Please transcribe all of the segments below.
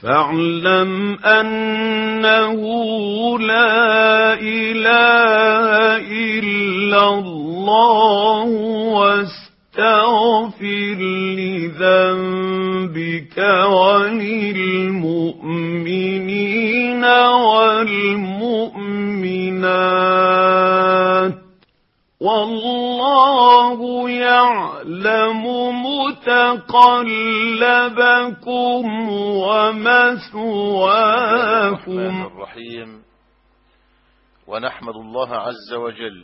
فاعلم أنه لا إله إلا الله واستغفر لذنبك وللمؤمنين والمؤمنات والله يعلم متقلبكم ومثواكم الرحيم ونحمد الله عز وجل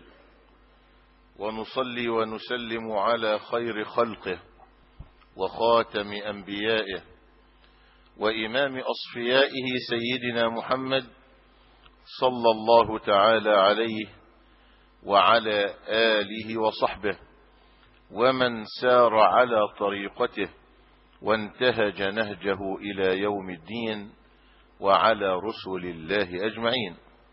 ونصلي ونسلم على خير خلقه وخاتم أنبيائه وإمام أصفيائه سيدنا محمد صلى الله تعالى عليه وعلى آله وصحبه ومن سار على طريقته وانتهج نهجه إلى يوم الدين وعلى رسل الله أجمعين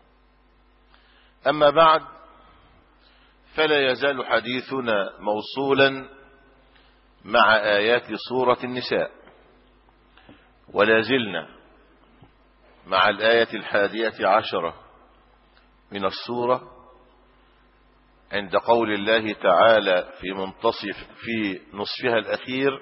أما بعد فلا يزال حديثنا موصولا مع آيات سورة النساء ولا زلنا مع الآية الحادية عشرة من السورة عند قول الله تعالى في منتصف في نصفها الأخير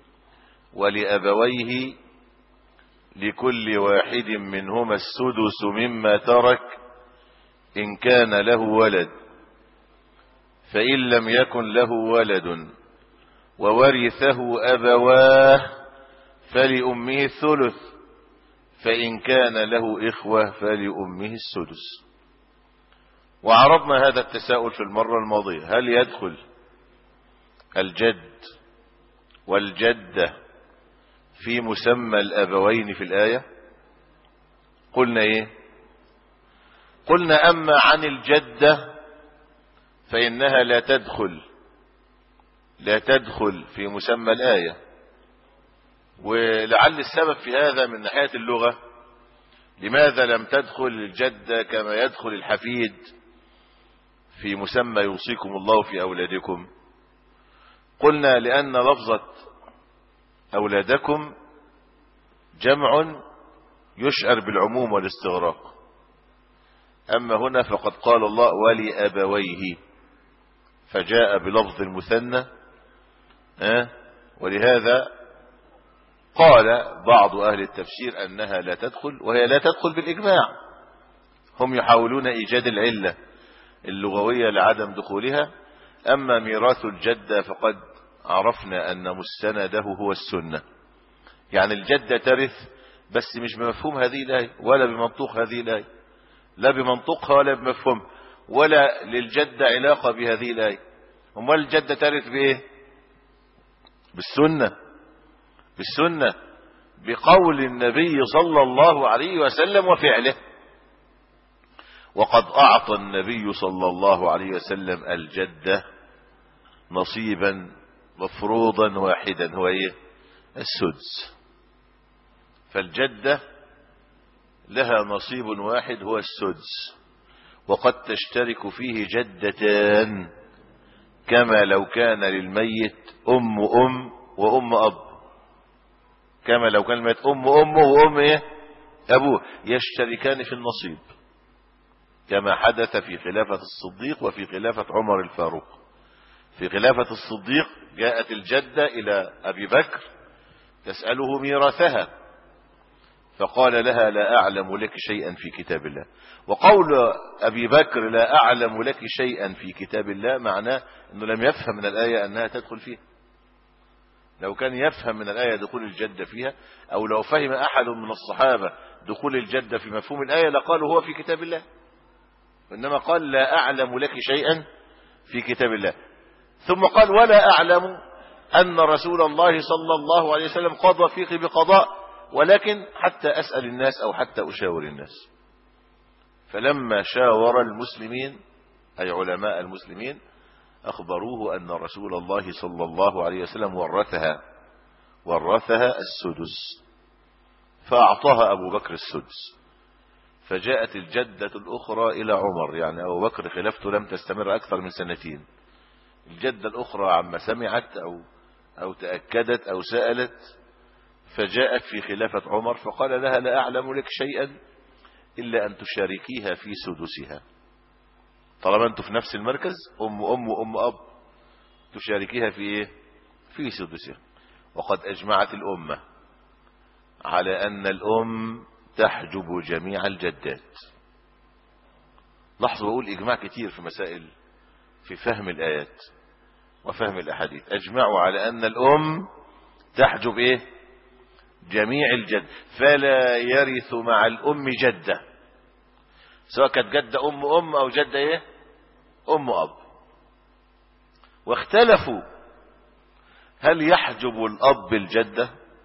ولأبويه لكل واحد منهما السدس مما ترك إن كان له ولد فإن لم يكن له ولد وورثه أبواه فلأمه الثلث فإن كان له إخوة فلأمه السدس وعرضنا هذا التساؤل في المرة الماضية هل يدخل الجد والجدة في مسمى الأبوين في الآية قلنا إيه قلنا أما عن الجدة فإنها لا تدخل لا تدخل في مسمى الآية ولعل السبب في هذا من ناحية اللغة لماذا لم تدخل الجدة كما يدخل الحفيد في مسمى يوصيكم الله في أولادكم قلنا لأن لفظة أولادكم جمع يشعر بالعموم والاستغراق أما هنا فقد قال الله ولأبويه فجاء بلفظ المثنى أه؟ ولهذا قال بعض أهل التفسير أنها لا تدخل وهي لا تدخل بالإجماع هم يحاولون إيجاد العلة اللغوية لعدم دخولها أما ميراث الجدة فقد عرفنا أن مستنده هو السنة يعني الجدة ترث بس مش بمفهوم هذه الآية ولا بمنطوق هذه الآية لا بمنطوقها ولا بمفهوم ولا للجدة علاقة بهذه الآية امال الجدة ترث بإيه بالسنة بالسنة بقول النبي صلى الله عليه وسلم وفعله وقد أعطى النبي صلى الله عليه وسلم الجدة نصيبا مفروضا واحدا هو ايه السدس فالجدة لها نصيب واحد هو السدس وقد تشترك فيه جدتان كما لو كان للميت أم أم وأم أب كما لو كان الميت أم أم وأم إيه أبوه يشتركان في النصيب كما حدث في خلافة الصديق وفي خلافة عمر الفاروق في خلافة الصديق جاءت الجدة إلى أبي بكر تسأله ميراثها فقال لها لا أعلم لك شيئا في كتاب الله وقول أبي بكر لا أعلم لك شيئا في كتاب الله معناه أنه لم يفهم من الآية أنها تدخل فيها لو كان يفهم من الآية دخول الجدة فيها أو لو فهم أحد من الصحابة دخول الجدة في مفهوم الآية لقالوا هو في كتاب الله وإنما قال لا أعلم لك شيئا في كتاب الله ثم قال ولا أعلم أن رسول الله صلى الله عليه وسلم قضى فيك بقضاء ولكن حتى أسأل الناس أو حتى أشاور الناس فلما شاور المسلمين أي علماء المسلمين أخبروه أن رسول الله صلى الله عليه وسلم ورثها ورثها السدس فأعطاها أبو بكر السدس فجاءت الجدة الأخرى إلى عمر يعني أبو بكر خلافته لم تستمر أكثر من سنتين الجدة الأخرى عما سمعت أو, أو تأكدت أو سألت فجاءت في خلافة عمر فقال لها لا أعلم لك شيئا إلا أن تشاركيها في سدسها طالما أنتم في نفس المركز أم أم وأم أب تشاركيها في إيه في سدسها وقد أجمعت الأمة على أن الأم تحجب جميع الجدات لاحظوا بقول إجماع كتير في مسائل في فهم الآيات وفهم الأحاديث أجمعوا على أن الأم تحجب إيه جميع الجد فلا يرث مع الأم جدة سواء كانت جدة أم أم أو جدة إيه أم أب واختلفوا هل يحجب الأب الجدة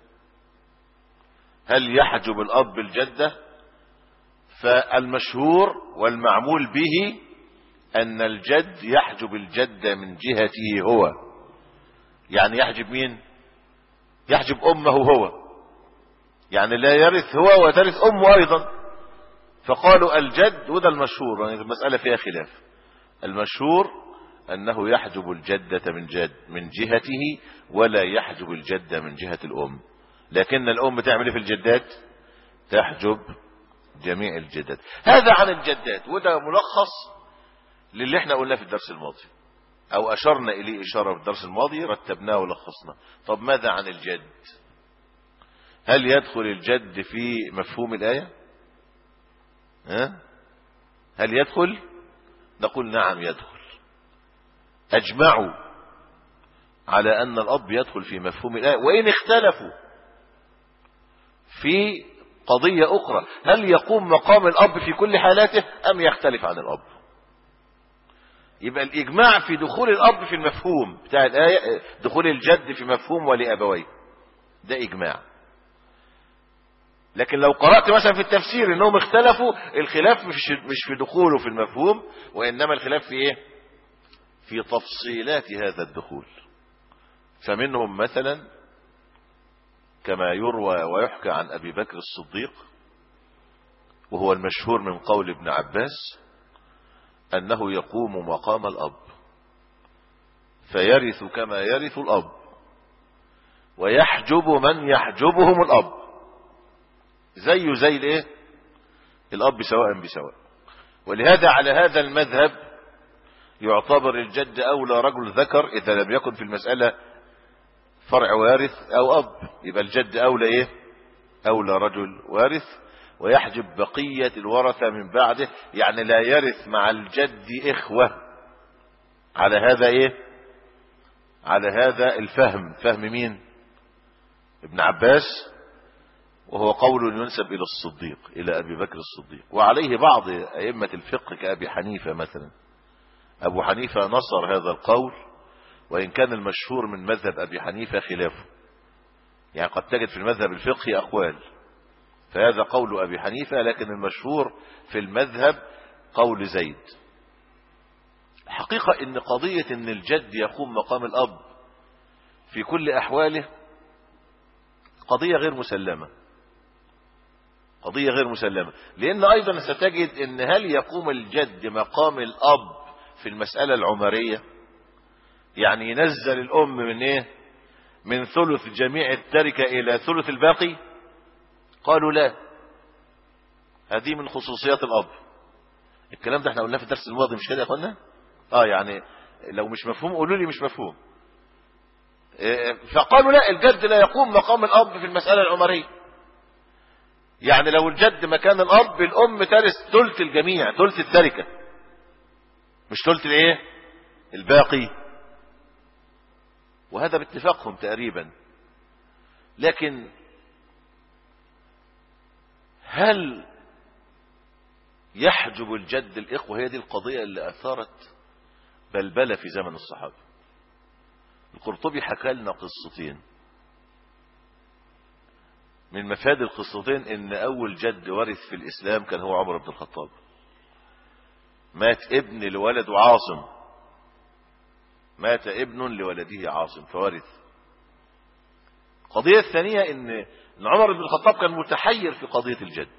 هل يحجب الأب الجدة فالمشهور والمعمول به أن الجد يحجب الجدة من جهته هو يعني يحجب مين يحجب أمه هو يعني لا يرث هو وترث أمه أيضا فقالوا الجد وده المشهور يعني المسألة فيها خلاف المشهور أنه يحجب الجدة من جد من جهته ولا يحجب الجدة من جهة الأم لكن الأم تعمل إيه في الجدات تحجب جميع الجدات هذا عن الجدات وده ملخص للي احنا قلناه في الدرس الماضي او اشرنا اليه اشاره في الدرس الماضي رتبناه ولخصناه طب ماذا عن الجد هل يدخل الجد في مفهوم الايه ها هل يدخل نقول نعم يدخل اجمعوا على ان الاب يدخل في مفهوم الايه وان اختلفوا في قضيه اخرى هل يقوم مقام الاب في كل حالاته ام يختلف عن الاب يبقى الإجماع في دخول الأب في المفهوم بتاع الآية دخول الجد في مفهوم ولأبويه ده إجماع لكن لو قرأت مثلا في التفسير انهم اختلفوا الخلاف مش مش في دخوله في المفهوم وانما الخلاف في ايه في تفصيلات هذا الدخول فمنهم مثلا كما يروى ويحكى عن ابي بكر الصديق وهو المشهور من قول ابن عباس أنه يقوم مقام الأب فيرث كما يرث الأب ويحجب من يحجبهم الأب زيه زي الايه الأب سواء بسواء ولهذا على هذا المذهب يعتبر الجد أولى رجل ذكر إذا لم يكن في المسألة فرع وارث أو أب يبقى الجد أولى إيه أولى رجل وارث ويحجب بقية الورثة من بعده يعني لا يرث مع الجد إخوة على هذا إيه على هذا الفهم فهم مين ابن عباس وهو قول ينسب إلى الصديق إلى أبي بكر الصديق وعليه بعض أئمة الفقه كأبي حنيفة مثلا أبو حنيفة نصر هذا القول وإن كان المشهور من مذهب أبي حنيفة خلافه يعني قد تجد في المذهب الفقهي أقوال فهذا قول أبي حنيفة لكن المشهور في المذهب قول زيد الحقيقة ان قضية ان الجد يقوم مقام الأب في كل أحواله قضية غير مسلمة قضية غير مسلمة لأن أيضا ستجد ان هل يقوم الجد مقام الأب في المسألة العمرية يعني ينزل الأم من إيه من ثلث جميع التركة إلى ثلث الباقي قالوا لا هذه من خصوصيات الأب الكلام ده احنا قلناه في الدرس الماضي مش كده يا اخوانا اه يعني لو مش مفهوم قولوا لي مش مفهوم فقالوا لا الجد لا يقوم مقام الأب في المسألة العمرية يعني لو الجد مكان الأب الأم ترث ثلث الجميع ثلث التركة مش ثلث الايه الباقي وهذا باتفاقهم تقريبا لكن هل يحجب الجد الإخوة هي دي القضية اللي أثارت بلبلة في زمن الصحابة القرطبي حكى لنا قصتين من مفاد القصتين ان اول جد ورث في الاسلام كان هو عمر بن الخطاب مات ابن لولده عاصم مات ابن لولده عاصم فورث القضية الثانية ان ان عمر بن الخطاب كان متحير في قضية الجد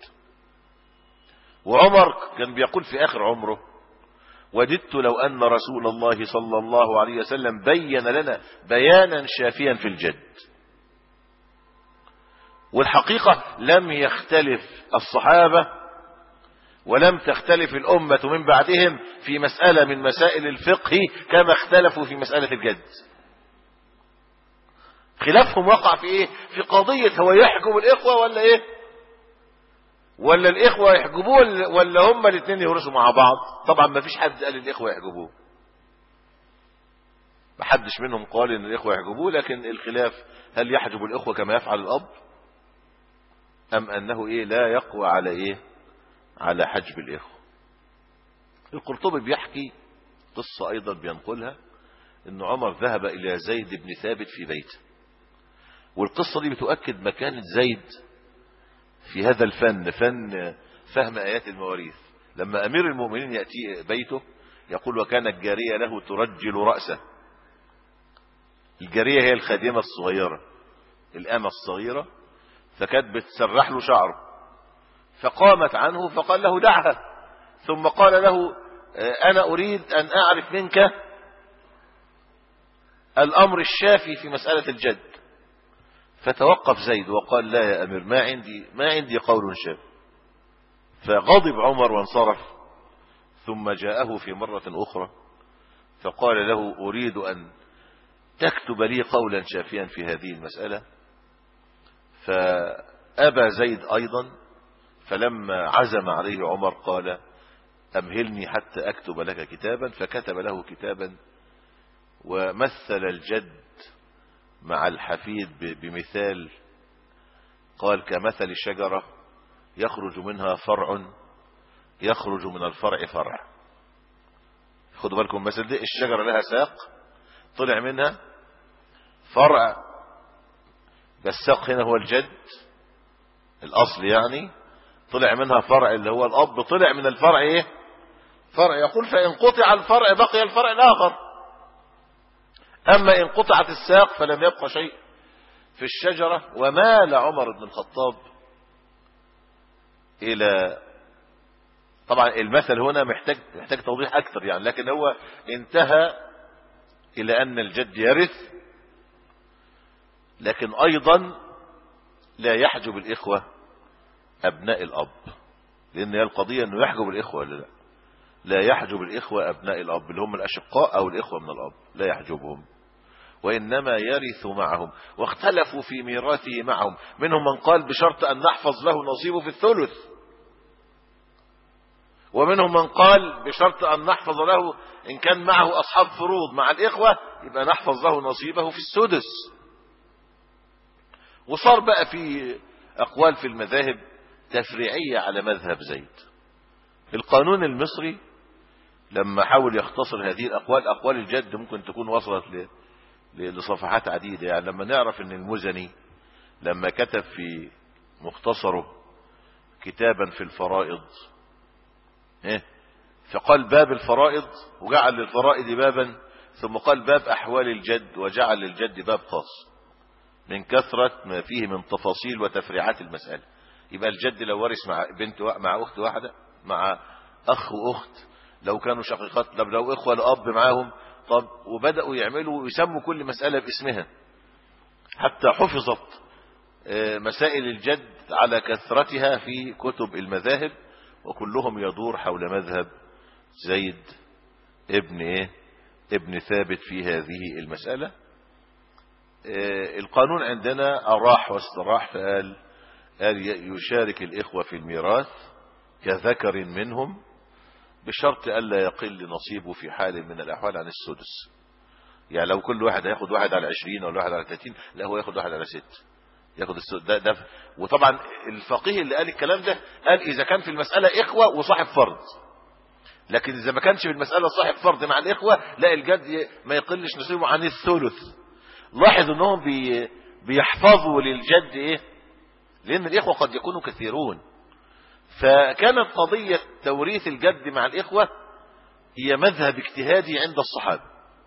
وعمر كان بيقول في اخر عمره وددت لو ان رسول الله صلى الله عليه وسلم بين لنا بيانا شافيا في الجد والحقيقة لم يختلف الصحابة ولم تختلف الأمة من بعدهم في مسألة من مسائل الفقه كما اختلفوا في مسألة الجد خلافهم وقع في ايه في قضية هو يحجب الإخوة ولا ايه ولا الإخوة يحجبوه ولا- ولا هما الاثنين يورثوا مع بعض طبعا ما فيش حد قال الإخوة يحجبوه ما حدش منهم قال ان الإخوة يحجبوه لكن الخلاف هل يحجب الإخوة كما يفعل الأب أم أنه إيه لا يقوى على إيه على حجب الإخوة القرطبي بيحكي قصة أيضا بينقلها أن عمر ذهب إلى زيد بن ثابت في بيته والقصة دي بتؤكد مكانة زيد في هذا الفن فن فهم آيات المواريث لما أمير المؤمنين يأتي بيته يقول وكانت جارية له ترجل رأسه الجارية هي الخادمة الصغيرة الأمة الصغيرة فكانت بتسرح له شعره فقامت عنه فقال له دعها ثم قال له آه، أنا أريد أن أعرف منك الأمر الشافي في مسألة الجد فتوقف زيد وقال لا يا أمير ما عندي ما عندي قول شاف فغضب عمر وانصرف ثم جاءه في مرة أخرى فقال له أريد أن تكتب لي قولا شافيا في هذه المسألة فأبى زيد أيضا فلما عزم عليه عمر قال أمهلني حتى أكتب لك كتابا فكتب له كتابا ومثل الجد مع الحفيد ب- بمثال قال كمثل شجرة يخرج منها فرع يخرج من الفرع فرع خدوا بالكم مثل دي الشجرة لها ساق طلع منها فرع الساق هنا هو الجد الأصل يعني طلع منها فرع اللي هو الأب طلع من الفرع ايه فرع يقول فإن قطع الفرع بقي الفرع الآخر أما إن قطعت الساق فلم يبقى شيء في الشجرة ومال عمر بن الخطاب إلى طبعا المثل هنا محتاج محتاج توضيح أكثر يعني لكن هو انتهى إلى أن الجد يرث لكن أيضا لا يحجب الإخوة أبناء الأب لأن هي القضية أنه يحجب الإخوة ولا لا لا يحجب الإخوة أبناء الأب اللي هم الأشقاء أو الإخوة من الأب لا يحجبهم وإنما يرث معهم واختلفوا في ميراثه معهم منهم من قال بشرط أن نحفظ له نصيبه في الثلث ومنهم من قال بشرط أن نحفظ له إن كان معه أصحاب فروض مع الإخوة يبقى نحفظ له نصيبه في السدس وصار بقى في أقوال في المذاهب تفريعية على مذهب زيد القانون المصري لما حاول يختصر هذه الأقوال أقوال الجد ممكن تكون وصلت ل... ل- لصفحات عديدة يعني لما نعرف أن المزني لما كتب في مختصره كتابا في الفرائض إيه؟ فقال باب الفرائض وجعل للفرائض بابا ثم قال باب أحوال الجد وجعل للجد باب خاص من كثرة ما فيه من تفاصيل وتفريعات المسألة يبقى الجد لو ورث مع بنت وا- مع أخت واحدة مع أخ وأخت لو كانوا شقيقات لو, لو إخوة لأب معاهم طب وبدأوا يعملوا ويسموا كل مسألة باسمها حتى حفظت آه، مسائل الجد على كثرتها في كتب المذاهب وكلهم يدور حول مذهب زيد ابن ايه ابن ثابت في هذه المسألة آه، القانون عندنا أراح واستراح فقال قال ي- يشارك الإخوة في الميراث كذكر منهم بشرط ألا يقل نصيبه في حال من الأحوال عن السدس يعني لو كل واحد هياخد واحد على عشرين ولا واحد على ثلاثين لا هو ياخد واحد على ست ياخد السدس ده, ده وطبعا الفقيه اللي قال الكلام ده قال إذا كان في المسألة إخوة وصاحب فرض لكن إذا ما كانش في المسألة صاحب فرض مع الإخوة لا الجد ي- ما يقلش نصيبه عن الثلث لاحظ انهم بي بيحفظوا للجد ايه لان الاخوة قد يكونوا كثيرون فكانت قضية توريث الجد مع الاخوة هي مذهب اجتهادي عند الصحابة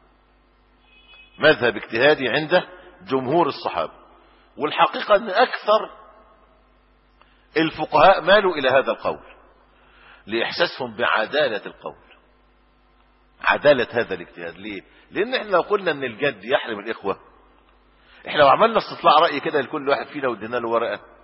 مذهب اجتهادي عند جمهور الصحابة والحقيقة ان اكثر الفقهاء مالوا الى هذا القول لاحساسهم بعدالة القول عدالة هذا الاجتهاد ليه لان احنا لو قلنا ان الجد يحرم الاخوة احنا لو عملنا استطلاع رأي كده لكل واحد فينا وادينا له ورقة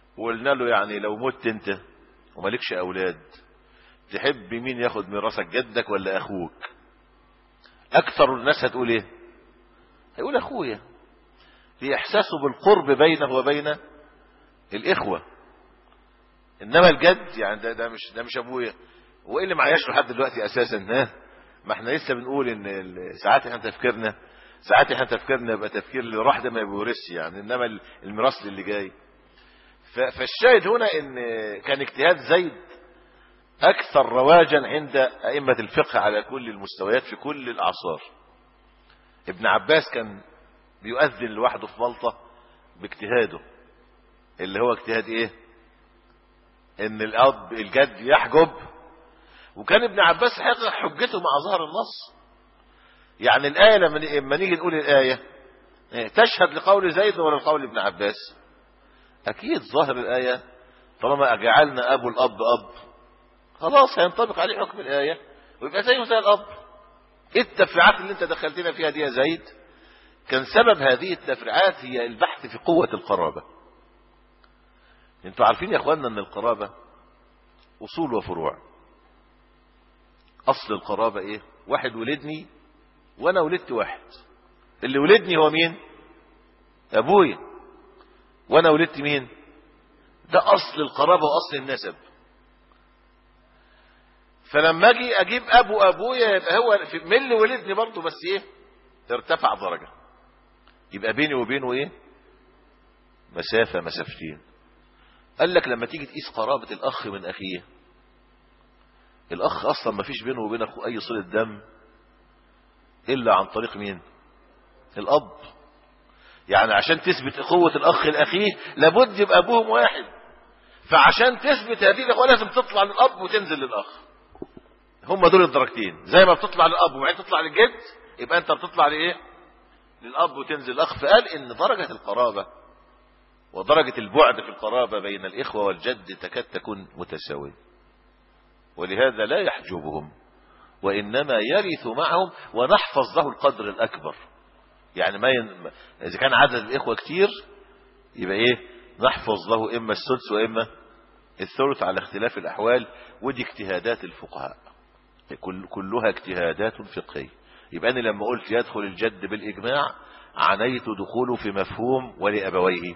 وقلنا له يعني لو مت انت ومالكش اولاد تحب مين ياخد ميراثك جدك ولا اخوك اكثر الناس هتقول ايه هيقول اخويا لاحساسه بالقرب بينه وبين الاخوه انما الجد يعني ده, ده مش ده مش ابويا وايه اللي معياش لحد دلوقتي اساسا ها ما احنا لسه بنقول ان ال- ساعات احنا تفكيرنا ساعات احنا تفكيرنا يبقى تفكير اللي راح ده ما بيورثش يعني انما ال- الميراث اللي جاي ف- فالشاهد هنا ان كان اجتهاد زيد اكثر رواجا عند ائمه الفقه على كل المستويات في كل الاعصار ابن عباس كان بيؤذن لوحده في ملطه باجتهاده اللي هو اجتهاد ايه ان الاب الجد يحجب وكان ابن عباس حقق حجته مع ظهر النص يعني الآية لما لما نيجي نقول الآية إيه، تشهد لقول زيد ولا لقول ابن عباس أكيد ظاهر الآية طالما جعلنا أبو الأب أب خلاص هينطبق عليه حكم الآية ويبقى زيه زي الأب إيه التفريعات اللي أنت دخلتنا فيها دي يا زيد كان سبب هذه التفريعات هي البحث في قوة القرابة انتوا عارفين يا اخواننا ان القرابة اصول وفروع اصل القرابة ايه واحد ولدني وانا ولدت واحد اللي ولدني هو مين ابويا وانا ولدت مين ده اصل القرابة واصل النسب فلما اجي اجيب ابو ابويا يبقى هو في من اللي ولدني برضه بس ايه ارتفع درجة يبقى بيني وبينه ايه مسافة مسافتين قال لك لما تيجي تقيس قرابة الأخ من أخيه الأخ أصلا ما فيش بينه وبين أخوه أي صلة دم إلا عن طريق مين الأب يعني عشان تثبت أخوة الأخ لأخيه لابد يبقى أبوهم واحد فعشان تثبت هذه الأخوة لازم تطلع للأب وتنزل للأخ هم دول الدرجتين زي ما بتطلع للأب وبعدين تطلع للجد يبقى أنت بتطلع لإيه للأب وتنزل للأخ فقال إن درجة القرابة ودرجة البعد في القرابة بين الإخوة والجد تكاد تكون متساوية ولهذا لا يحجبهم وإنما يرث معهم ونحفظ له القدر الأكبر يعني ما ين... إذا كان عدد الإخوة كتير يبقى إيه نحفظ له إما السدس وإما الثلث على اختلاف الأحوال ودي اجتهادات الفقهاء كل... كلها اجتهادات فقهية يبقى أنا لما قلت يدخل الجد بالإجماع عنيت دخوله في مفهوم ولأبويه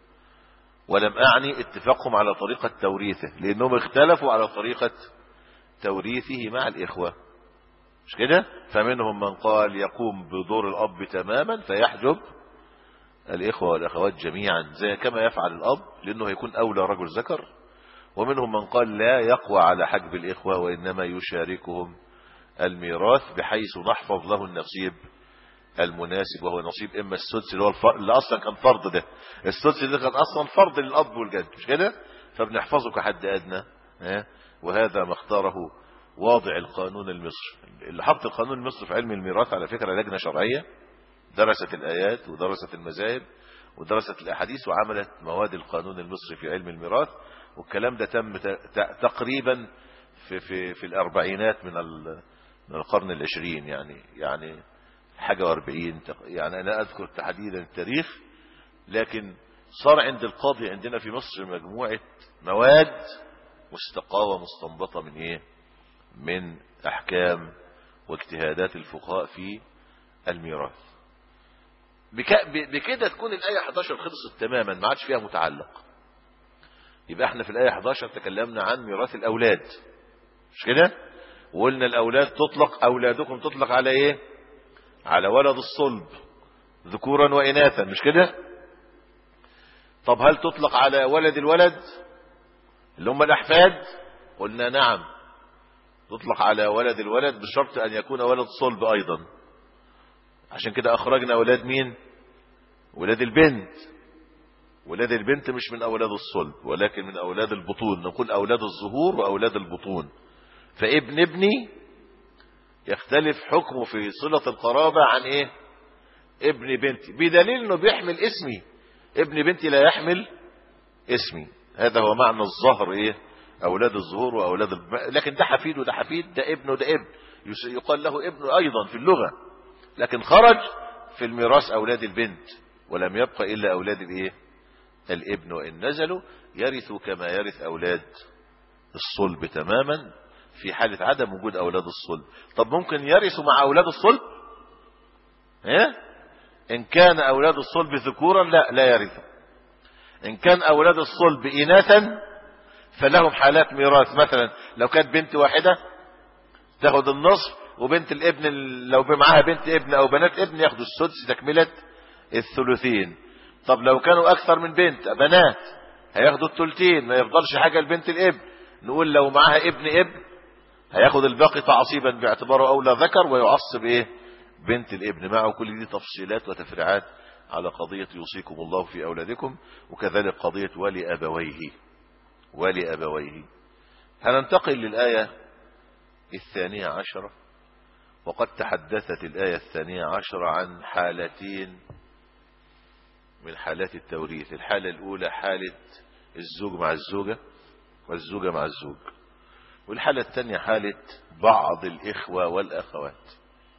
ولم أعني اتفاقهم على طريقة توريثه لأنهم اختلفوا على طريقة توريثه مع الإخوة مش كده فمنهم من قال يقوم بدور الأب تماما فيحجب الإخوة والأخوات جميعا زي كما يفعل الأب لأنه هيكون أولى رجل ذكر ومنهم من قال لا يقوى على حجب الإخوة وإنما يشاركهم الميراث بحيث نحفظ له النصيب المناسب وهو نصيب اما السدس اللي هو الفرض اللي اصلا كان فرض ده السدس ده كان اصلا فرض للاب والجد مش كده فبنحفظه كحد ادنى ها وهذا ما اختاره واضع القانون المصري اللي حط القانون المصري في علم الميراث على فكره لجنه شرعيه درست الايات ودرست المذاهب ودرست الاحاديث وعملت مواد القانون المصري في علم الميراث والكلام ده تم تقريبا في في في الاربعينات من من القرن العشرين يعني يعني حاجة واربعين يعني أنا أذكر تحديدا التاريخ لكن صار عند القاضي عندنا في مصر مجموعة مواد مستقاة ومستنبطة من إيه من أحكام واجتهادات الفقهاء في الميراث بكده تكون الآية 11 خلصت تماما ما عادش فيها متعلق يبقى احنا في الآية 11 تكلمنا عن ميراث الأولاد مش كده وقلنا الأولاد تطلق أولادكم تطلق على إيه على ولد الصلب ذكورا وإناثا مش كده طب هل تطلق على ولد الولد اللي هم الأحفاد قلنا نعم تطلق على ولد الولد بشرط أن يكون ولد صلب أيضا عشان كده أخرجنا أولاد مين ولاد البنت ولاد البنت مش من أولاد الصلب ولكن من أولاد البطون نقول أولاد الظهور وأولاد البطون فابن ابني يختلف حكمه في صلة القرابة عن ايه ابن بنتي بدليل انه بيحمل اسمي ابن بنتي لا يحمل اسمي هذا هو معنى الظهر ايه اولاد الظهور واولاد الب... لكن ده حفيد وده حفيد ده ابن وده ابن يقال له ابن ايضا في اللغة لكن خرج في الميراث اولاد البنت ولم يبقى الا اولاد الايه الابن وإن نزلوا يرثوا كما يرث أولاد الصلب تماما في حالة عدم وجود أولاد الصلب طب ممكن يرثوا مع أولاد الصلب إيه؟ إن كان أولاد الصلب ذكورا لا لا يرثوا إن كان أولاد الصلب إناثا فلهم حالات ميراث مثلا لو كانت بنت واحدة تاخد النصف وبنت الابن لو معاها بنت ابن أو بنات ابن ياخدوا السدس تكملة الثلثين طب لو كانوا أكثر من بنت بنات هياخدوا الثلثين ما يفضلش حاجة لبنت الابن نقول لو معاها ابن ابن هياخد الباقي تعصيبا باعتباره أولى ذكر ويعصب إيه بنت الابن معه كل دي تفصيلات وتفريعات على قضية يوصيكم الله في أولادكم وكذلك قضية ولي أبويه ولي أبويه هننتقل للآية الثانية عشرة وقد تحدثت الآية الثانية عشرة عن حالتين من حالات التوريث الحالة الأولى حالة الزوج مع الزوجة والزوجة مع الزوج والحالة الثانية حالة بعض الإخوة والأخوات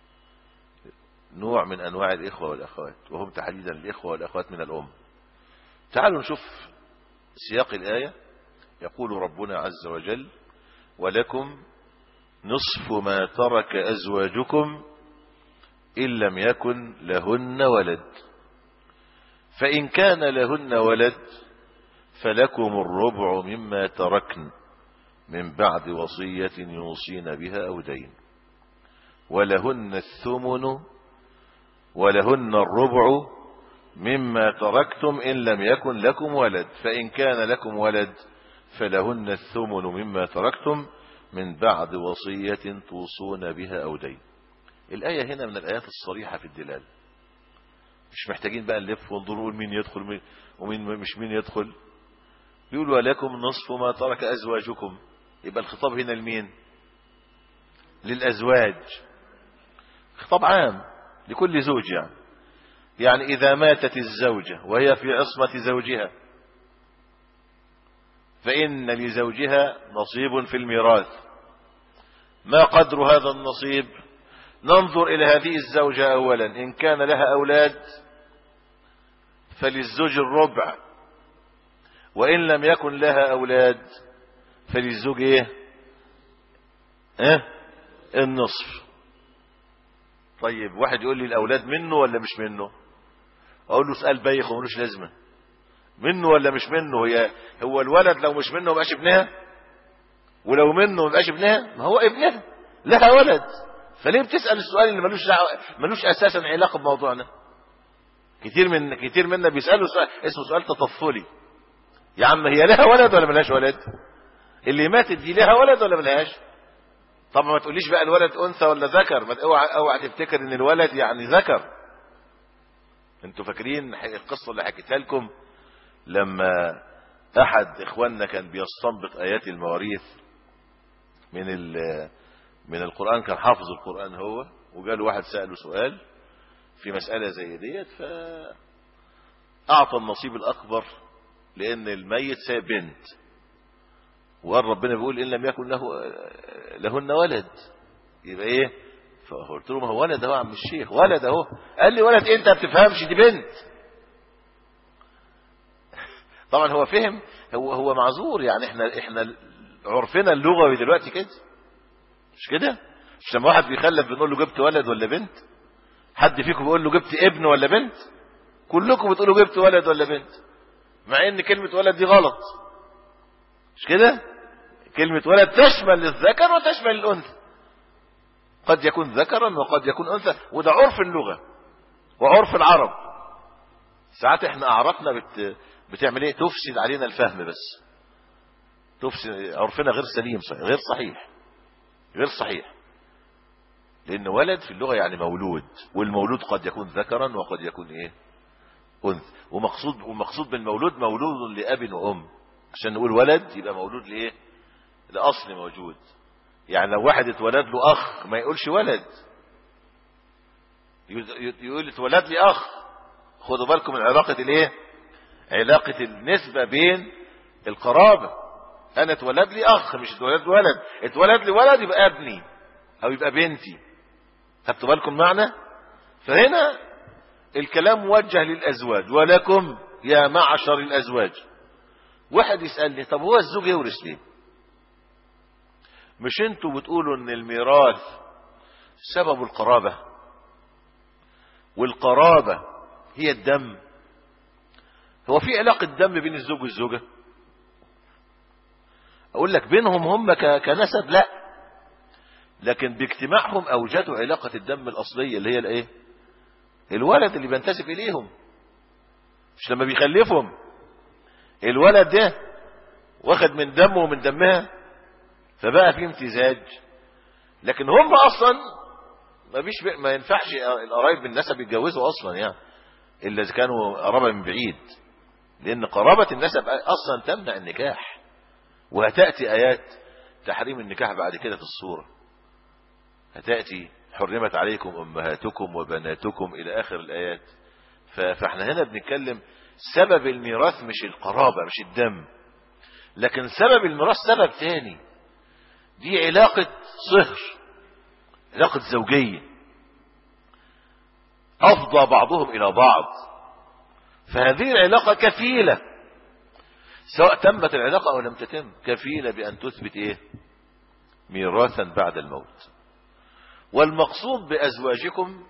نوع من أنواع الإخوة والأخوات وهم تحديدا الإخوة والأخوات من الأم تعالوا نشوف سياق الآية يقول ربنا عز وجل ولكم نصف ما ترك أزواجكم إن لم يكن لهن ولد فإن كان لهن ولد فلكم الربع مما تركن من بعد وصية يوصين بها أو دين ولهن الثمن ولهن الربع مما تركتم إن لم يكن لكم ولد فإن كان لكم ولد فلهن الثمن مما تركتم من بعد وصية توصون بها أو دين الآية هنا من الآيات الصريحة في الدلال مش محتاجين بقى نلف ونظروا مين يدخل مين ومين مش مين يدخل بيقول ولكم نصف ما ترك أزواجكم يبقى الخطاب هنا لمين للأزواج خطاب عام لكل زوج يعني يعني إذا ماتت الزوجة وهي في عصمة زوجها فإن لزوجها نصيب في الميراث ما قدر هذا النصيب ننظر إلى هذه الزوجة أولا إن كان لها أولاد فللزوج الربع وإن لم يكن لها أولاد فللزوج إيه إيه النصف طيب واحد يقول لي الأولاد منه ولا مش منه أقول له اسأل بايخ وملوش لازمة منه ولا مش منه هي هو الولد لو مش منه مبقاش ابنها ولو منه مبقاش ابنها ما هو ابنها لها ولد فليه بتسأل السؤال اللي ملوش ملوش أساسا علاقة بموضوعنا كتير من كتير منا بيسألوا سؤال اسمه سؤال تطفلي يا عم هي لها ولد ولا ملهاش ولد اللي ماتت دي لها ولد ولا ملهاش طبعا ما تقوليش بقى الولد انثى ولا ذكر ما اوعى اوعى تفتكر ان الولد يعني ذكر انتوا فاكرين القصه اللي حكيتها لكم لما احد اخواننا كان بيستنبط ايات المواريث من من القران كان حافظ القران هو وجاله واحد ساله سؤال في مساله زي ديت فاعطى النصيب الاكبر لان الميت سايب بنت وقال ربنا بيقول ان لم يكن له لهن ولد يبقى ايه فقلت له ما هو ولد اهو يا عم الشيخ ولد اهو قال لي ولد انت ما بتفهمش دي بنت طبعا هو فهم هو هو معذور يعني احنا احنا عرفنا اللغوي دلوقتي كده مش كده مش لما واحد بيخلف بنقول له جبت ولد ولا بنت حد فيكم بيقول له جبت ابن ولا بنت كلكم بتقولوا جبت ولد ولا بنت مع ان كلمة ولد دي غلط مش كده كلمة ولد تشمل الذكر وتشمل الأنثى قد يكون ذكرا وقد يكون أنثى وده عرف اللغة وعرف العرب ساعات احنا أعرفنا بت... بتعمل ايه تفسد علينا الفهم بس تفسد عرفنا غير سليم صحيح. غير صحيح غير صحيح لأن ولد في اللغة يعني مولود والمولود قد يكون ذكرا وقد يكون ايه أنثى ومقصود ومقصود بالمولود مولود لأب وأم عشان نقول ولد يبقى مولود لإيه لأصل موجود يعني لو واحد اتولد له أخ ما يقولش ولد يقول اتولد لي أخ خدوا بالكم من علاقة الايه علاقة النسبة بين القرابة أنا اتولد لي أخ مش اتولد لي ولد اتولد لي ولد يبقى ابني أو يبقى بنتي خدتوا بالكم معنى فهنا الكلام موجه للأزواج ولكم يا معشر الأزواج واحد يسألني طب هو الزوج يورث ليه مش انتوا بتقولوا ان الميراث سبب القرابة والقرابة هي الدم هو في علاقة دم بين الزوج والزوجة اقول لك بينهم هم ك- كنسب لا لكن باجتماعهم اوجدوا علاقة الدم الاصلية اللي هي الايه الولد اللي بينتسب اليهم مش لما بيخلفهم الولد ده واخد من دمه ومن دمها فبقى في امتزاج لكن هم اصلا ما بيش ما ينفعش القرايب من النسب يتجوزوا اصلا يعني الا اذا كانوا قرابه من بعيد لان قرابه النسب اصلا تمنع النكاح وهتاتي ايات تحريم النكاح بعد كده في الصوره هتاتي حرمت عليكم امهاتكم وبناتكم الى اخر الايات ف- فاحنا هنا بنتكلم سبب الميراث مش القرابه مش الدم لكن سبب الميراث سبب تاني دي علاقة صهر علاقة زوجية أفضى بعضهم إلى بعض فهذه العلاقة كفيلة سواء تمت العلاقة أو لم تتم كفيلة بأن تثبت إيه ميراثا بعد الموت والمقصود بأزواجكم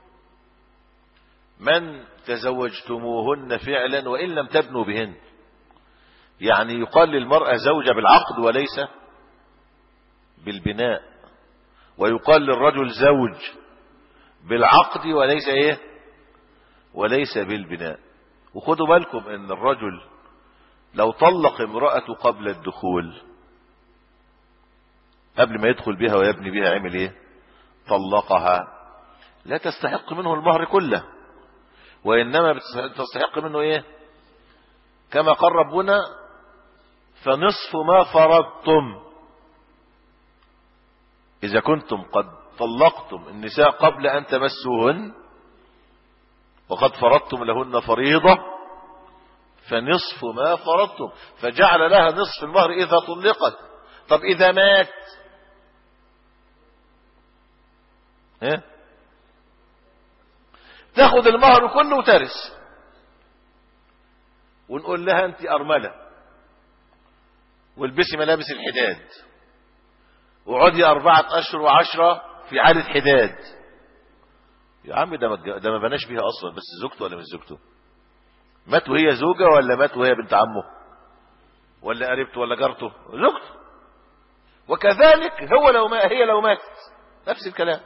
من تزوجتموهن فعلا وإن لم تبنوا بهن يعني يقال للمرأة زوجة بالعقد وليس بالبناء ويقال للرجل زوج بالعقد وليس ايه وليس بالبناء وخدوا بالكم ان الرجل لو طلق امرأته قبل الدخول قبل ما يدخل بها ويبني بها عمل ايه طلقها لا تستحق منه المهر كله وانما تستحق منه ايه كما قال ربنا فنصف ما فرضتم إذا كنتم قد طلقتم النساء قبل أن تمسوهن وقد فرضتم لهن فريضة فنصف ما فرضتم فجعل لها نصف المهر إذا طلقت طب إذا مات ها تاخد المهر كله وترث ونقول لها انت ارمله والبسي ملابس الحداد وقعدي أربعة أشهر وعشرة في حالة حداد يا عم ده ما اتج- ده ما بناش بيها أصلا بس زوجته ولا مش زوجته مات وهي زوجة ولا مات وهي بنت عمه ولا قريبته ولا جارته زوجته وكذلك هو لو ما هي لو ماتت نفس الكلام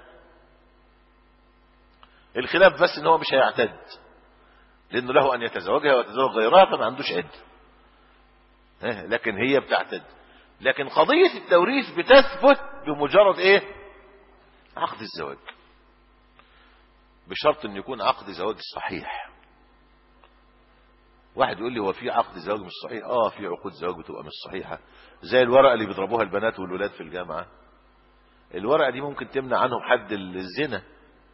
الخلاف بس ان هو مش هيعتد لانه له ان يتزوجها ويتزوج غيرها فما عندوش عده ها، لكن هي بتعتد لكن قضية التوريث بتثبت بمجرد ايه عقد الزواج بشرط ان يكون عقد زواج صحيح واحد يقول لي هو في عقد زواج مش صحيح اه في عقود زواج بتبقى مش صحيحة زي الورقة اللي بيضربوها البنات والولاد في الجامعة الورقة دي ممكن تمنع عنهم حد الزنا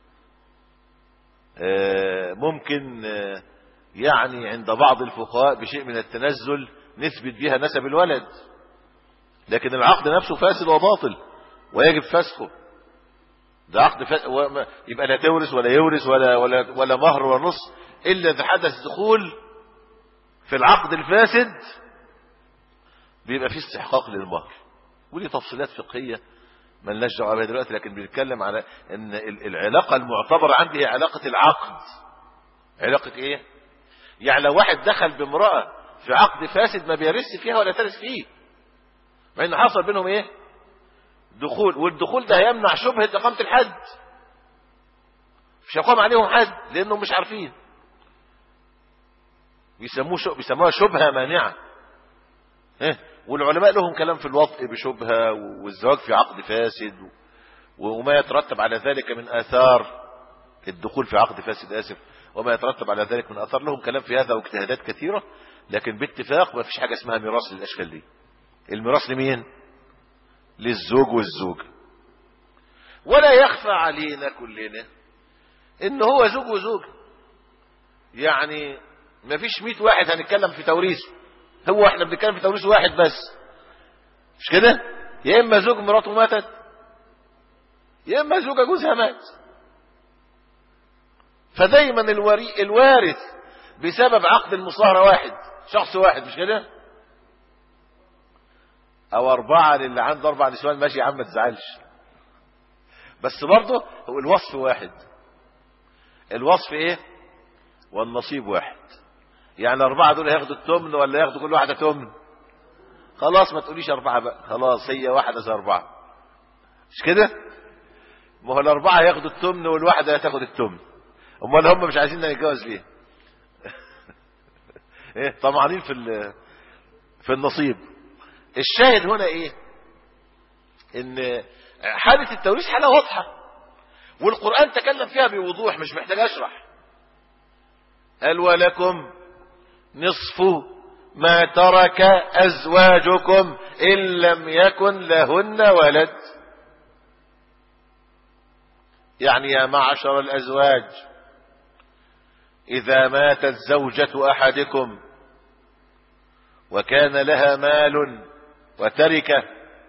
آه، ممكن آه، يعني عند بعض الفقهاء بشيء من التنزل نثبت بها نسب الولد لكن العقد نفسه فاسد وباطل ويجب فسخه ده عقد ف... وما- يبقى لا تورث ولا يورث ولا ولا ولا مهر ولا نص الا اذا حدث دخول في العقد الفاسد بيبقى فيه استحقاق للمهر ودي تفصيلات فقهيه ملناش دعوه بها دلوقتي لكن بنتكلم على ان ال- العلاقه المعتبره عندي هي علاقه العقد علاقه ايه يعني لو واحد دخل بامراه في عقد فاسد ما بيرث فيها ولا ترث فيه مع ان حصل بينهم ايه دخول والدخول ده هيمنع شبهة اقامة الحد مش هيقام عليهم حد لانهم مش عارفين بيسموه شو بيسموها شبهة مانعة إيه؟ والعلماء لهم كلام في الوطء بشبهة والزواج في عقد فاسد وما يترتب على ذلك من آثار الدخول في عقد فاسد آسف وما يترتب على ذلك من آثار لهم كلام في هذا واجتهادات كثيرة لكن باتفاق ما فيش حاجة اسمها ميراث للأشكال دي الميراث لمين للزوج والزوجة ولا يخفى علينا كلنا ان هو زوج وزوجة يعني ما فيش مئة واحد هنتكلم في توريثه هو احنا بنتكلم في توريث واحد بس مش كده يا اما زوج مراته ماتت يا اما زوجة جوزها مات فدايما الوري الوارث بسبب عقد المصاهرة واحد شخص واحد مش كده او اربعة للي عنده اربع نسوان ماشي يا عم ما تزعلش بس برضه هو الوصف واحد الوصف ايه والنصيب واحد يعني اربعة دول هياخدوا التمن ولا ياخدوا كل واحدة تمن خلاص ما تقوليش اربعة بقى خلاص هي واحدة زي اربعة مش كده ما هو الاربعة هياخدوا التمن والواحدة هتاخد التمن امال هم مش عايزين نتجوز ليه ايه طمعانين في ال- في النصيب الشاهد هنا ايه ان حالة التوريث حالة واضحة والقرآن تكلم فيها بوضوح مش محتاج اشرح قال ولكم نصف ما ترك ازواجكم ان لم يكن لهن ولد يعني يا معشر الازواج اذا ماتت زوجة احدكم وكان لها مال وتركه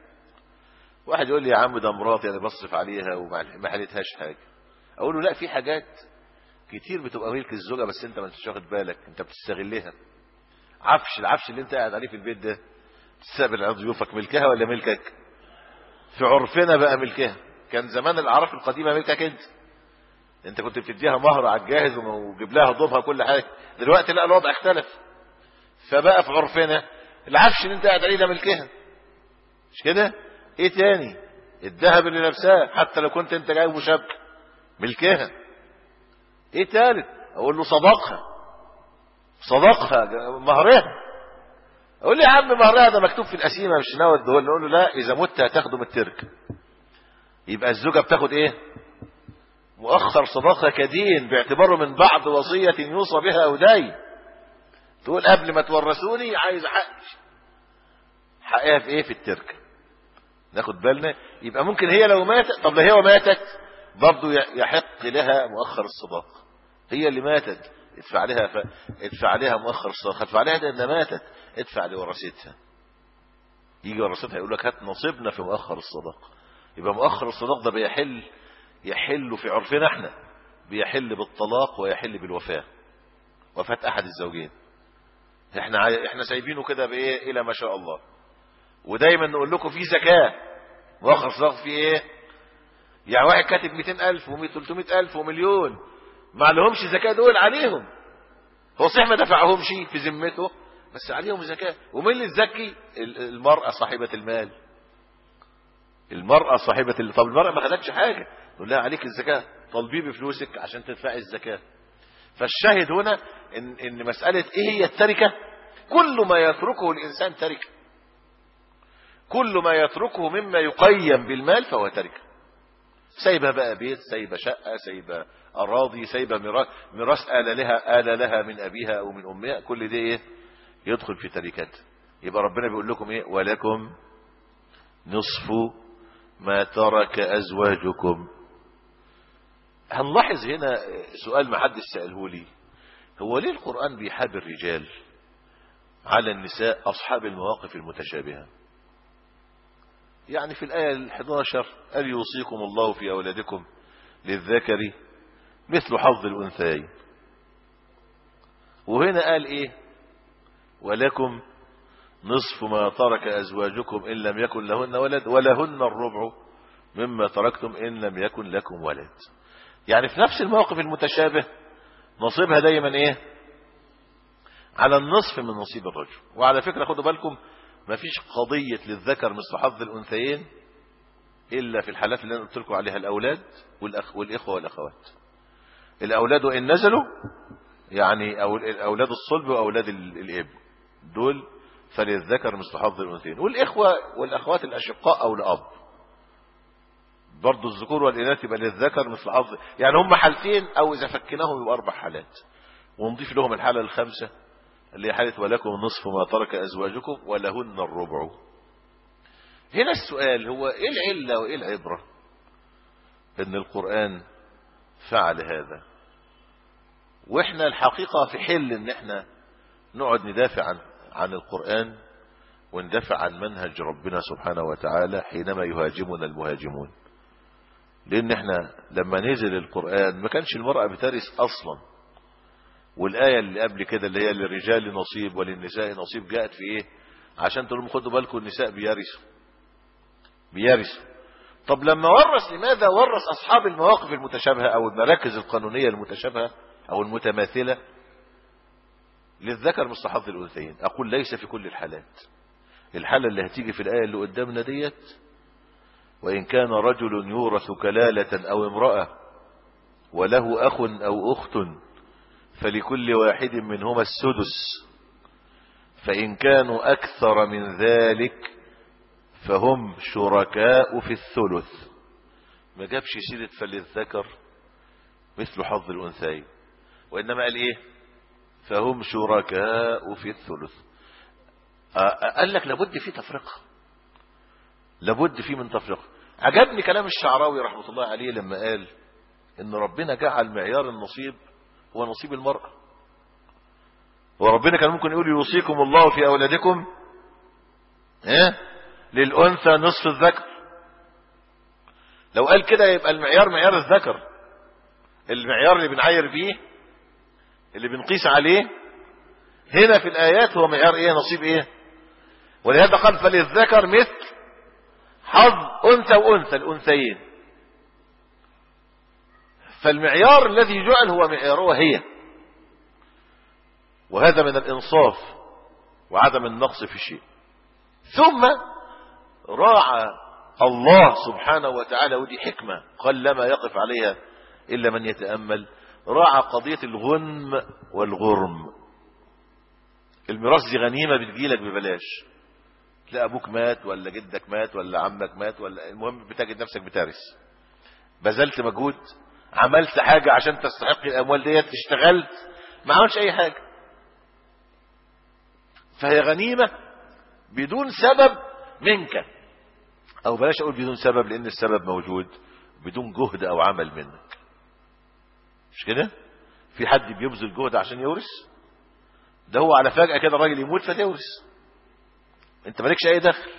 واحد يقول لي يا عم ده مراتي انا بصرف عليها وما حلتهاش حاجه اقول له لا في حاجات كتير بتبقى ملك الزوجه بس انت ما انتش واخد بالك انت بتستغلها عفش العفش اللي انت قاعد عليه في البيت ده تستقبل على ضيوفك ملكها ولا ملكك في عرفنا بقى ملكها كان زمان الاعراف القديمه ملكك انت انت كنت بتديها مهر على الجاهز وجيب لها ضبها كل حاجه دلوقتي لا الوضع اختلف فبقى في عرفنا العفش اللي انت قاعد عليه ده ملكها مش كده ايه تاني الذهب اللي لابساه حتى لو كنت انت جايبه شبكه ملكها ايه تالت اقول له صدقها صدقها مهرها اقول لي يا عم مهرها ده مكتوب في القسيمه مش ناوي الدهون نقول له لا اذا مت هتاخده من الترك يبقى الزوجه بتاخد ايه مؤخر صداقه كدين باعتباره من بعد وصيه يوصى بها او دين تقول قبل ما تورثوني عايز حقي حقها في ايه في التركه ناخد بالنا يبقى ممكن هي لو ماتت طب لو هي ماتت برضه يحق لها مؤخر الصداق هي اللي ماتت ادفع لها ف... ادفع عليها مؤخر الصداق ادفع عليها ده انها ماتت ادفع لورثتها يجي ورثتها يقول لك هات نصيبنا في مؤخر الصداق يبقى مؤخر الصداق ده بيحل يحل في عرفنا احنا بيحل بالطلاق ويحل بالوفاه وفاه احد الزوجين احنا عاي... احنا سايبينه كده بايه الى ما شاء الله ودايما نقول لكم في زكاه مؤخر صداق في ايه يعني واحد كاتب 200000 و300000 ومليون ما لهمش زكاه دول عليهم هو صحيح ما دفعهمش في ذمته بس عليهم زكاه ومين اللي تزكي المراه صاحبه المال المراه صاحبه ال... طب المراه ما خدتش حاجه نقول لها عليك الزكاه طالبيه بفلوسك عشان تدفعي الزكاه فالشاهد هنا ان ان مساله ايه هي التركه كل ما يتركه الانسان تركه كل ما يتركه مما يقيم بالمال فهو تركه سايبه بقى بيت سايبه شقه سايبه اراضي سايبه ميراث ميراث آل لها آل لها من ابيها او من امها كل ده ايه يدخل في تركات يبقى ربنا بيقول لكم ايه ولكم نصف ما ترك ازواجكم هنلاحظ هنا سؤال ما حدش ساله لي هو ليه القران بيحاب الرجال على النساء اصحاب المواقف المتشابهه يعني في الآية ال11 قال يوصيكم الله في أولادكم للذكر مثل حظ الأنثيين وهنا قال إيه ولكم نصف ما ترك أزواجكم إن لم يكن لهن ولد ولهن الربع مما تركتم إن لم يكن لكم ولد يعني في نفس الموقف المتشابه نصيبها دايما إيه على النصف من نصيب الرجل وعلى فكرة خدوا بالكم ما فيش قضية للذكر مثل حظ الأنثيين إلا في الحالات اللي أنا قلت لكم عليها الأولاد والأخ والإخوة والأخوات الأولاد وإن نزلوا يعني أو أولاد الصلب وأولاد الابن دول فللذكر مثل حظ الأنثيين والإخوة والأخوات الأشقاء أو الأب برضه الذكور والإناث يبقى للذكر مثل حظ يعني هم حالتين أو إذا فكناهم يبقى أربع حالات ونضيف لهم الحالة الخامسة اللي هي حالة ولكم نصف ما ترك أزواجكم ولهن الربع هنا السؤال هو إيه العلة وإيه العبرة إن القرآن فعل هذا وإحنا الحقيقة في حل إن إحنا نقعد ندافع عن, عن القرآن وندافع عن منهج ربنا سبحانه وتعالى حينما يهاجمنا المهاجمون لأن إحنا لما نزل القرآن ما كانش المرأة بترث أصلا والآية اللي قبل كده اللي هي للرجال نصيب وللنساء نصيب جاءت في ايه عشان تقول لهم خدوا بالكم النساء بيرثوا بيرثوا طب لما ورث لماذا ورث أصحاب المواقف المتشابهة أو المراكز القانونية المتشابهة أو المتماثلة للذكر مثل حظ الأنثيين أقول ليس في كل الحالات الحالة اللي هتيجي في الآية اللي قدامنا ديت وإن كان رجل يورث كلالة أو امرأة وله أخ أو أخت فلكل واحد منهما السدس فإن كانوا أكثر من ذلك فهم شركاء في الثلث ما جابش سيرة فللذكر مثل حظ الأنثيين وإنما قال إيه فهم شركاء في الثلث قال لك لابد في تفرقة لابد في من تفرقة عجبني كلام الشعراوي رحمة الله عليه لما قال ان ربنا جعل معيار النصيب هو نصيب المرأة وربنا كان ممكن يقول يوصيكم الله في أولادكم ايه للأنثى نصف الذكر لو قال كده يبقى المعيار معيار الذكر المعيار اللي بنعير بيه اللي بنقيس عليه هنا في الآيات هو معيار ايه نصيب ايه ولهذا قال فللذكر مثل حظ أنثى وأنثى الأنثيين فالمعيار الذي جعل هو معياره هي وهذا من الإنصاف وعدم النقص في شيء ثم راعى الله سبحانه وتعالى ودي حكمة قلما يقف عليها إلا من يتأمل راعى قضية الغنم والغرم الميراث دي غنيمة بتجيلك ببلاش تلاقي ابوك مات ولا جدك مات ولا عمك مات ولا المهم بتجد نفسك بتارث بذلت مجهود عملت حاجة عشان تستحق الاموال ديت اشتغلت ما عملش اي حاجة فهي غنيمة بدون سبب منك او بلاش اقول بدون سبب لان السبب موجود بدون جهد او عمل منك مش كده في حد بيبذل جهد عشان يورث ده هو على فجأة كده الراجل يموت فتورث انت مالكش اي دخل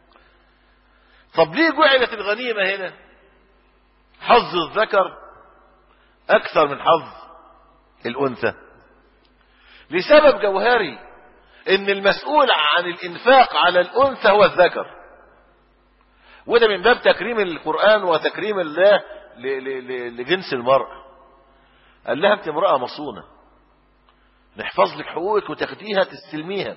طب ليه جعلت الغنيمة هنا حظ الذكر اكثر من حظ الانثى لسبب جوهري ان المسؤول عن الانفاق على الانثى هو الذكر وده من باب تكريم القرآن وتكريم الله لجنس المرأة قال لها انت امرأة مصونة نحفظ لك حقوقك وتاخديها تستلميها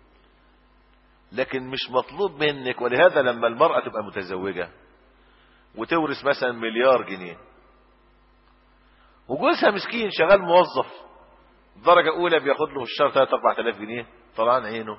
لكن مش مطلوب منك ولهذا لما المرأة تبقى متزوجة وتورث مثلا مليار جنيه وجوزها مسكين شغال موظف درجة أولى بياخد له في الشهر 3 4000 جنيه طلعان عينه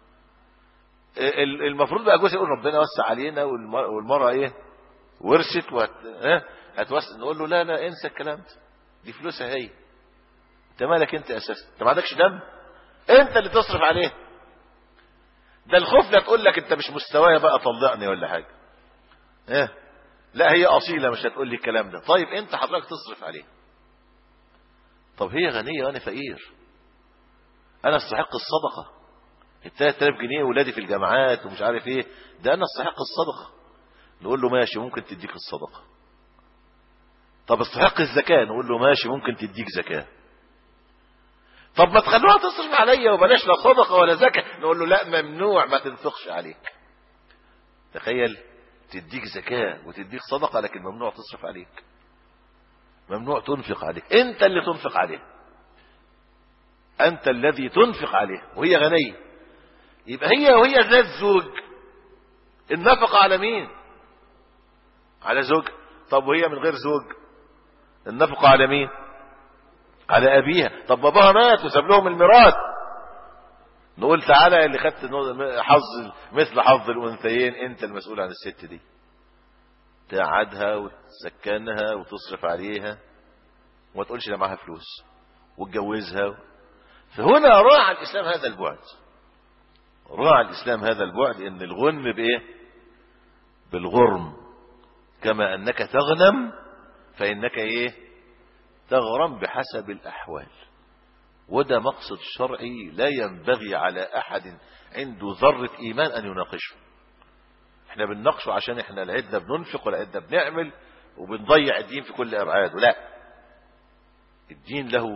المفروض بقى جوزها يقول ربنا وسع علينا والمرأة ايه ورثت وهت... اه هتوسع نقول له لا لا انسى الكلام ده دي فلوسها هي انت مالك انت اساسا انت ما عندكش دم انت اللي تصرف عليه ده الخوف لا تقول لك انت مش مستوايا بقى طلقني ولا حاجه ايه لا هي اصيله مش هتقول لي الكلام ده طيب انت حضرتك تصرف عليه طب هي غنيه وانا فقير انا استحق الصدقه ال 3000 جنيه ولادي في الجامعات ومش عارف ايه ده انا استحق الصدقه نقول له ماشي ممكن تديك الصدقه طب استحق الزكاه نقول له ماشي ممكن تديك زكاه طب ما تخلوها تصرف عليا وبلاش لا صدقه ولا زكاه نقول له لا ممنوع ما تنفقش عليك تخيل تديك زكاه وتديك صدقه لكن ممنوع تصرف عليك ممنوع تنفق عليك انت اللي تنفق عليه انت الذي تنفق عليه وهي غنيه يبقى هي وهي ذات زوج النفقه على مين على زوج طب وهي من غير زوج النفقه على مين على ابيها طب باباها مات وساب لهم الميراث نقول تعالى اللي خدت حظ مثل حظ الانثيين انت المسؤول عن الست دي تقعدها وتسكنها وتصرف عليها وما تقولش لا معاها فلوس وتجوزها فهنا راعى الاسلام هذا البعد راعى الاسلام هذا البعد ان الغنم بايه بالغرم كما انك تغنم فانك ايه تغرم بحسب الأحوال وده مقصد شرعي لا ينبغي على أحد عنده ذرة إيمان أن يناقشه احنا بنناقشه عشان احنا لا عدنا بننفق ولا عدنا بنعمل وبنضيع الدين في كل أبعاده لا الدين له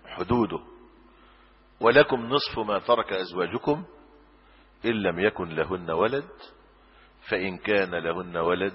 حدوده ولكم نصف ما ترك أزواجكم إن لم يكن لهن ولد فإن كان لهن ولد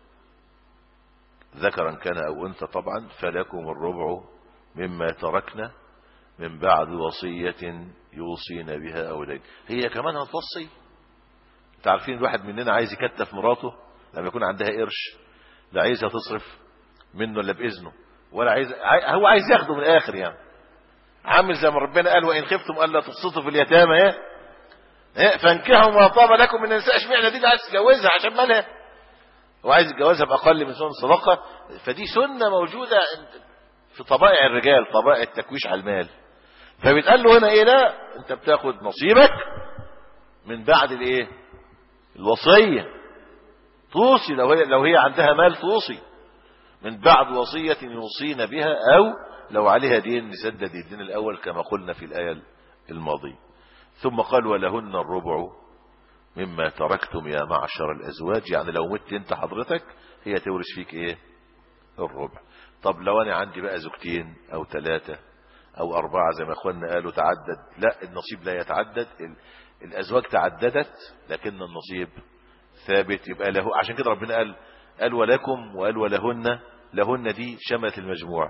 ذكرا كان أو أنثى طبعا فلكم الربع مما تركنا من بعد وصية يوصين بها أولاد هي كمان هتوصي تعرفين الواحد مننا عايز يكتف مراته لما يكون عندها قرش لا عايزها تصرف منه الا باذنه ولا عايز عاي- هو عايز ياخده من الاخر يعني عامل زي ما ربنا قال وان خفتم الا تقسطوا في اليتامى ايه ايه فانكحوا ما طاب لكم من النساء اشمعنى دي اللي عايز تتجوزها عشان مالها هو عايز يتجوزها باقل من سنه الصدقه فدي سنه موجوده في طبائع الرجال طبائع التكويش على المال فبيتقال له هنا ايه لا انت بتاخد نصيبك من بعد الايه الوصيه توصي لو هي لو هي عندها مال توصي من بعد وصية يوصين بها أو لو عليها دين نسدد الدين الأول كما قلنا في الآية الماضية ثم قال ولهن الربع مما تركتم يا معشر الأزواج يعني لو مت أنت حضرتك هي تورث فيك إيه الربع طب لو أنا عندي بقى زوجتين أو ثلاثة أو أربعة زي ما أخواننا قالوا تعدد لا النصيب لا يتعدد ال- الأزواج تعددت لكن النصيب ثابت يبقى له عشان كده ربنا قال قال ولكم وقال ولهن لهن دي شملت المجموع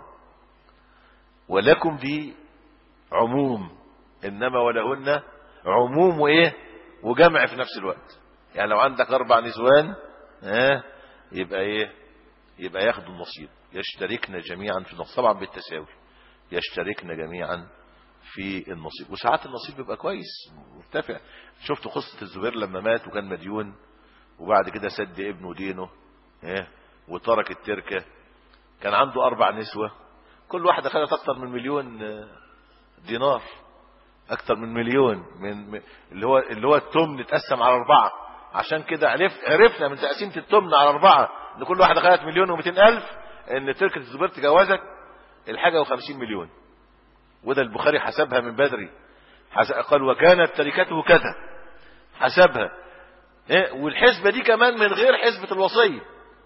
ولكم دي عموم انما ولهن عموم وايه وجمع في نفس الوقت يعني لو عندك اربع نسوان ها يبقى ايه يبقى ياخدوا النصيب يشتركن جميعا في النصيب طبعا بالتساوي يشتركن جميعا في النصيب وساعات النصيب بيبقى كويس مرتفع شفت قصة الزبير لما مات وكان مديون وبعد كده سد ابنه دينه ايه وترك التركة كان عنده أربع نسوة كل واحدة خدت أكتر من مليون آه، دينار أكتر من مليون من من- اللي هو اللي هو التمن اتقسم على أربعة عشان كده عرفت عرفنا من تقسيمة التمن على أربعة إن كل واحدة خدت مليون ومئتين ألف إن تركة الزبير تجوزك الحاجة وخمسين مليون وده البخاري حسبها من بدري حس- قال وكانت تركته كذا حسبها إيه؟ والحسبة دي كمان من غير حسبة الوصية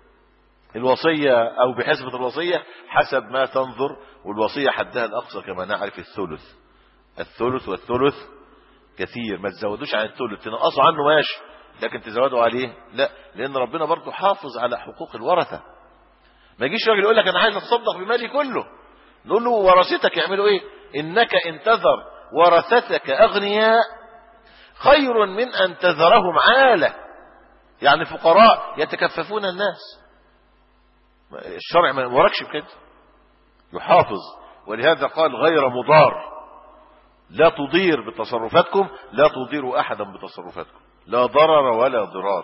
الوصية أو بحسبة الوصية حسب ما تنظر والوصية حدها الأقصى كما نعرف الثلث الثلث والثلث كثير ما تزودوش عن الثلث تنقصوا عنه ماشي لكن تزودوا عليه لا لأن ربنا برضه حافظ على حقوق الورثة ما يجيش راجل يقول لك أنا عايز أتصدق بمالي كله نقول له ورثتك يعملوا إيه إنك انتظر ورثتك أغنياء خير من أن تذرهم عالة يعني فقراء يتكففون الناس الشرع ما وركش بكده يحافظ ولهذا قال غير مضار لا تضير بتصرفاتكم لا تضيروا أحدا بتصرفاتكم لا ضرر ولا ضرار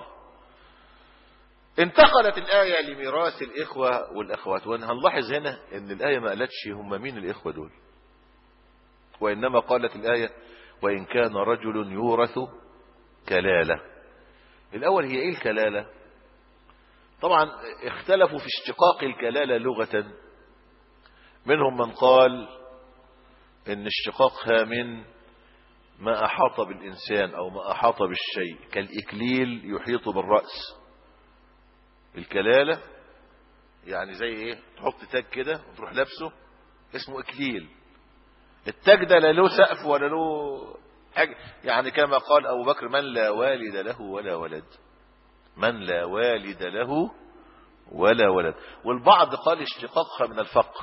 انتقلت الآية لميراث الإخوة والأخوات وهنلاحظ هنا أن الآية ما قالتش هم مين الإخوة دول وإنما قالت الآية وإن كان رجل يورث كلالة الأول هي إيه الكلالة طبعا اختلفوا في اشتقاق الكلالة لغة منهم من قال ان اشتقاقها من ما احاط بالانسان او ما احاط بالشيء كالاكليل يحيط بالرأس الكلالة يعني زي ايه تحط تاج كده وتروح لابسه اسمه اكليل التاج ده لا له سقف ولا له حاجة يعني كما قال ابو بكر من لا والد له ولا ولد من لا والد له ولا ولد والبعض قال اشتقاقها من الفقر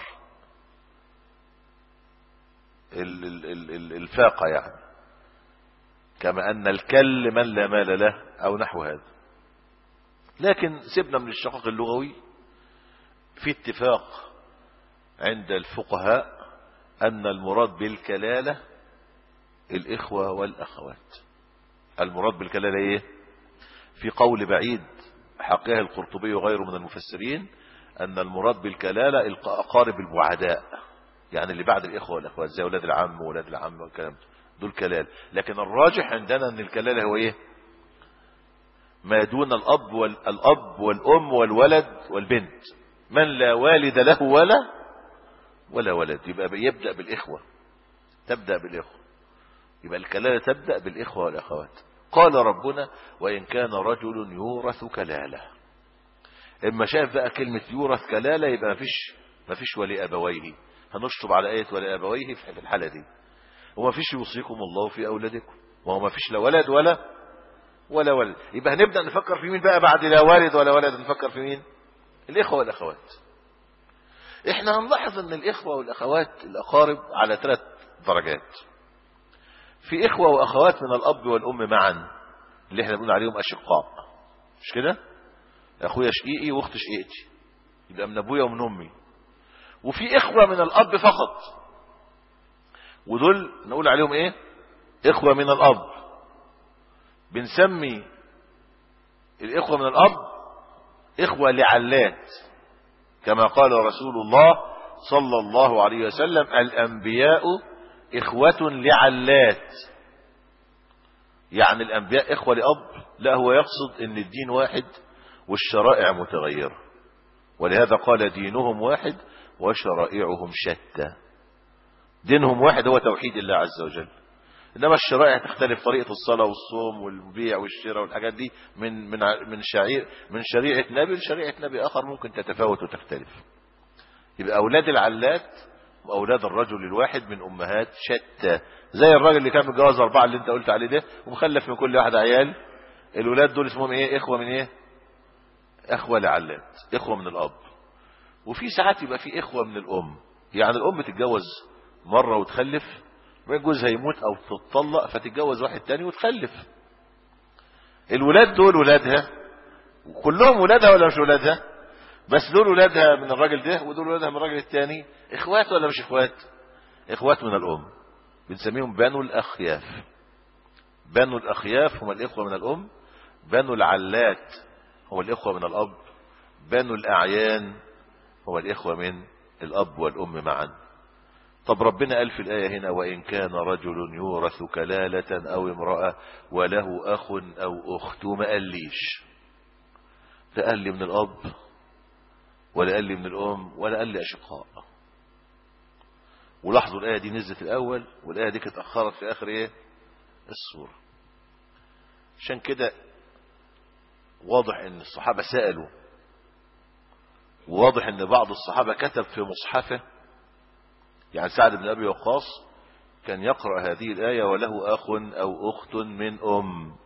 ال- ال- ال- ال- الفاقة يعني كما أن الكل من لا مال له أو نحو هذا لكن سيبنا من الشقاق اللغوي في اتفاق عند الفقهاء أن المراد بالكلالة الإخوة والأخوات المراد بالكلالة إيه في قول بعيد حقها القرطبي وغيره من المفسرين أن المراد بالكلالة الأقارب البعداء يعني اللي بعد الإخوة والأخوات زي أولاد العم وأولاد العم والكلام ده دول كلال لكن الراجح عندنا أن الكلالة هو إيه ما دون الأب والأب والأم والولد والبنت من لا والد له ولا ولا ولد يبقى يبدأ بالإخوة تبدأ بالإخوة يبقى الكلالة تبدأ بالإخوة والأخوات قال ربنا وإن كان رجل يورث كلالة إما شاف بقى كلمة يورث كلالة يبقى مفيش مفيش ولي أبويه هنشطب على آية ولا أبويه في الحالة دي وما فيش يوصيكم الله في أولادكم وهو ما فيش لا ولد ولا ولا ولد يبقى هنبدأ نفكر في مين بقى بعد لا والد ولا ولد نفكر في مين الإخوة والأخوات احنا هنلاحظ ان الإخوة والأخوات الأقارب على ثلاث درجات في إخوة وأخوات من الأب والأم معا اللي احنا بنقول عليهم أشقاء مش كده أخويا شقيقي وأخت شقيقتي يبقى من أبويا ومن أمي وفي إخوة من الأب فقط ودول نقول عليهم إيه إخوة من الأب بنسمي الإخوة من الأب إخوة لعلات كما قال رسول الله صلى الله عليه وسلم الأنبياء إخوة لعلات يعني الأنبياء إخوة لأب لا هو يقصد أن الدين واحد والشرائع متغيرة ولهذا قال دينهم واحد وشرائعهم شتى دينهم واحد هو توحيد الله عز وجل انما الشرائع تختلف طريقه الصلاه والصوم والبيع والشراء والحاجات دي من من من شعير من شريعه نبي لشريعه نبي اخر ممكن تتفاوت وتختلف يبقى اولاد العلات واولاد الرجل الواحد من امهات شتى زي الراجل اللي كان متجوز اربعه اللي انت قلت عليه ده ومخلف من كل واحد عيال الولاد دول اسمهم ايه اخوه من ايه اخوه لعلات اخوه من الاب وفي ساعات يبقى في اخوه من الام يعني الام تتجوز مره وتخلف جوزها يموت او تتطلق فتتجوز واحد تاني وتخلف الولاد دول ولادها كلهم ولادها ولا مش ولادها بس دول ولادها من الراجل ده ودول ولادها من الراجل التاني اخوات ولا مش اخوات اخوات من الام بنسميهم بنو الاخياف بنو الاخياف هم الاخوه من الام بنو العلات هو الاخوه من الاب بنو الاعيان هو الاخوه من الاب والام معا طب ربنا قال في الآية هنا وإن كان رجل يورث كلالة أو امرأة وله أخ أو أخت ما قاليش لا قال لي من الأب ولا قال لي من الأم ولا قال لي أشقاء ولاحظوا الآية دي نزلت الأول والآية دي اتأخرت في آخر إيه السورة عشان كده واضح ان الصحابة سألوا وواضح ان بعض الصحابة كتب في مصحفه يعني سعد بن أبي وقاص كان يقرأ هذه الآية وله أخ أو أخت من أم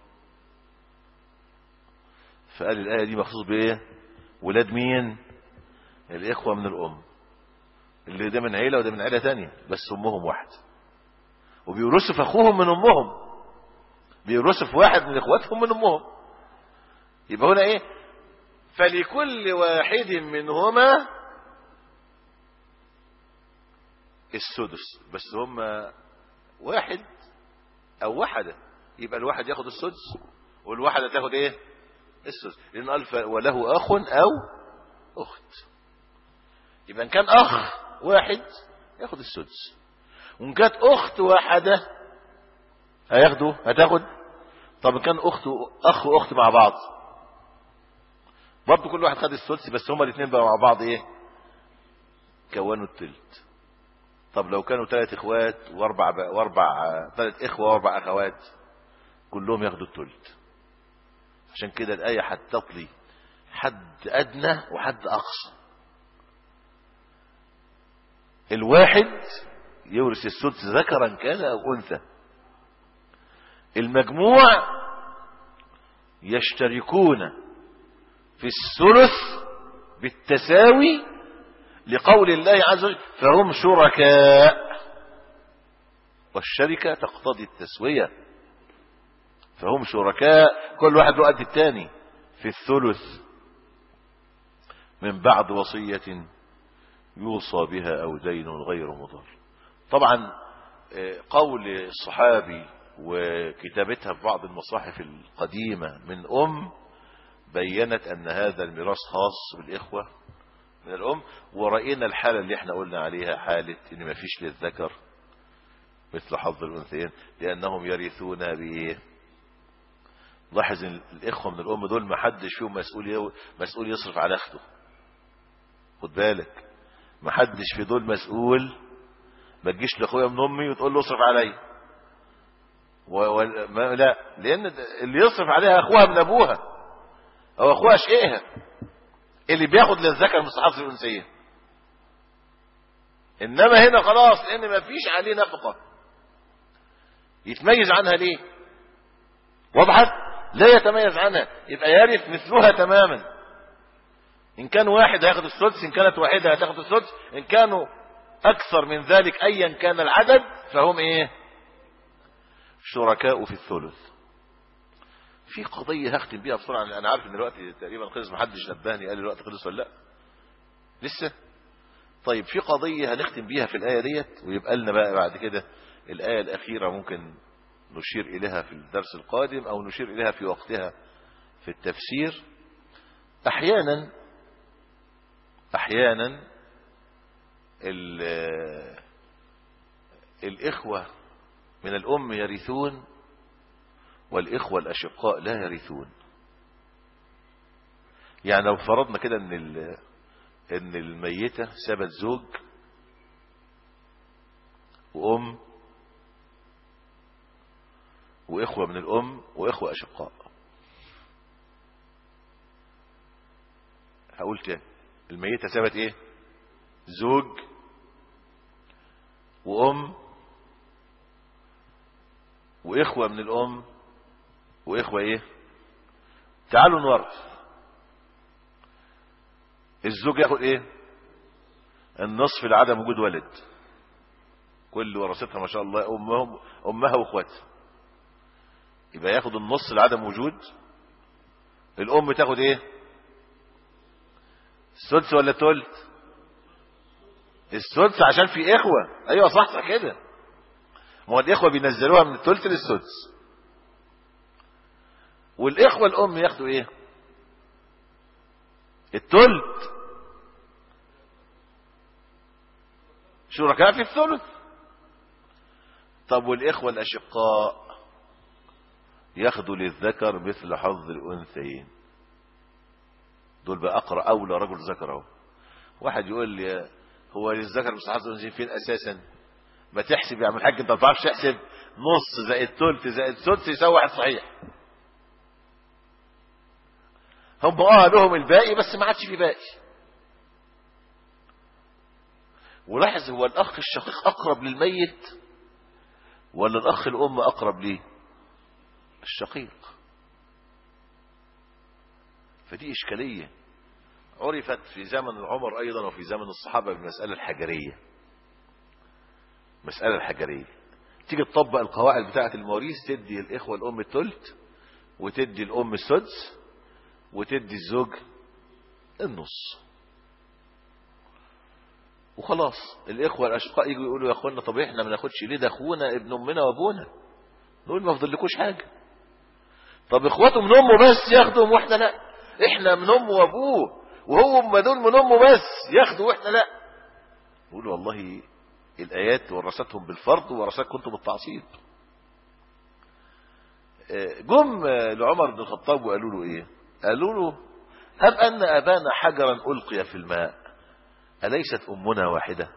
فقال الآية دي مخصوص بإيه ولاد مين الإخوة من الأم اللي ده من عيلة وده من عيلة تانية بس أمهم واحد وبيورثوا في أخوهم من أمهم بيورثوا في واحد من إخواتهم من أمهم يبقى هنا إيه فلكل واحد منهما السدس بس هم واحد او واحدة يبقى الواحد ياخد السدس والواحدة تاخد ايه السدس لان قال وله اخ او اخت يبقى ان كان اخ واحد ياخد السدس وان كانت اخت واحدة هياخدوا هتاخد طب ان كان اخت اخ واخت مع بعض برضه كل واحد خد السدس بس هما الاثنين بقى مع بعض ايه كونوا التلت طب لو كانوا ثلاث اخوات واربع ب... واربع ثلاث اخوه واربع اخوات كلهم ياخدوا الثلث عشان كده الايه هتطلي حد ادنى وحد اقصى الواحد يورث السدس ذكرا كان او انثى المجموع يشتركون في الثلث بالتساوي لقول الله عز وجل فهم شركاء والشركة تقتضي التسوية فهم شركاء كل واحد له قد التاني في الثلث من بعد وصية يوصى بها أو دين غير مضر طبعا قول الصحابي وكتابتها في بعض المصاحف القديمة من أم بينت أن هذا الميراث خاص بالإخوة من الأم ورأينا الحالة اللي احنا قلنا عليها حالة ان ما فيش للذكر مثل حظ الأنثيين لأنهم يرثون بإيه لاحظ ان الإخوة من الأم دول ما حدش فيهم مسؤول مسؤول يصرف على أخته خد بالك ما حدش في دول مسؤول ما تجيش لأخويا من أمي وتقول له اصرف عليا و... و... ما... لا لأن اللي يصرف عليها أخوها من أبوها أو أخوها شقيها اللي بياخد للذكر مستحق الأنثيين انما هنا خلاص لان ما فيش عليه نفقة يتميز عنها ليه وضحت لا يتميز عنها يبقى يرث مثلها تماما ان كان واحد هياخد السدس ان كانت واحدة هتاخد السدس ان كانوا اكثر من ذلك ايا كان العدد فهم ايه شركاء في الثلث في قضية هختم بيها بسرعة لأن انا عارف ان الوقت تقريبا خلص محدش نبهني قال لي الوقت خلص ولا لا لسه طيب في قضية هنختم بيها في الآية ديت ويبقى لنا بقى بعد كده الآية الأخيرة ممكن نشير إليها في الدرس القادم أو نشير إليها في وقتها في التفسير أحيانا أحيانا ال- الإخوة من الأم يرثون والإخوة الأشقاء لا يرثون يعني لو فرضنا كده ان ال- ان الميتة سابت زوج وام واخوة من الام واخوة اشقاء هقول تاني الميتة سابت ايه زوج وام واخوة من الام واخوة ايه تعالوا نورث الزوج ياخد ايه النصف لعدم وجود ولد كل ورثتها ما شاء الله امهم امها واخواتها يبقى ياخد النص لعدم وجود الام تاخد ايه السدس ولا التلت السدس عشان في اخوة ايوه صح صح كده ما هو الاخوة بينزلوها من التلت للسدس والاخوة الام ياخدوا ايه التلت شركاء في الثلث طب والإخوة الأشقاء ياخدوا للذكر مثل حظ الأنثيين دول بقى أقرأ أولى رجل ذكر اهو واحد يقول لي هو للذكر مثل حظ الأنثيين فين أساسا ما تحسب يا عم الحاج انت ما تعرفش تحسب نص زائد ثلث زائد سدس يساوي واحد صحيح هم اه لهم الباقي بس ما عادش في باقي ولاحظ هو الاخ الشقيق اقرب للميت ولا الاخ الام اقرب ليه الشقيق فدي اشكاليه عرفت في زمن عمر ايضا وفي زمن الصحابه بالمساله الحجريه مساله الحجريه تيجي تطبق القواعد بتاعه المواريث تدي الاخوه الام الثلث وتدي الام السدس وتدي الزوج النص وخلاص الاخوه الاشقاء يجوا يقولوا يا اخوانا طب احنا ما ناخدش ليه ده اخونا ابن امنا وابونا نقول ما فضلكوش حاجه طب اخواته من امه بس ياخدوا واحنا لا احنا من امه وابوه وهو ما دول من امه بس ياخدوا واحنا لا نقول والله الايات ورثتهم بالفرض ورثتكم كنتم بالتعصيب جم لعمر بن الخطاب وقالوا له ايه قالوا له هب أن أبانا حجرا ألقي في الماء أليست أمنا واحدة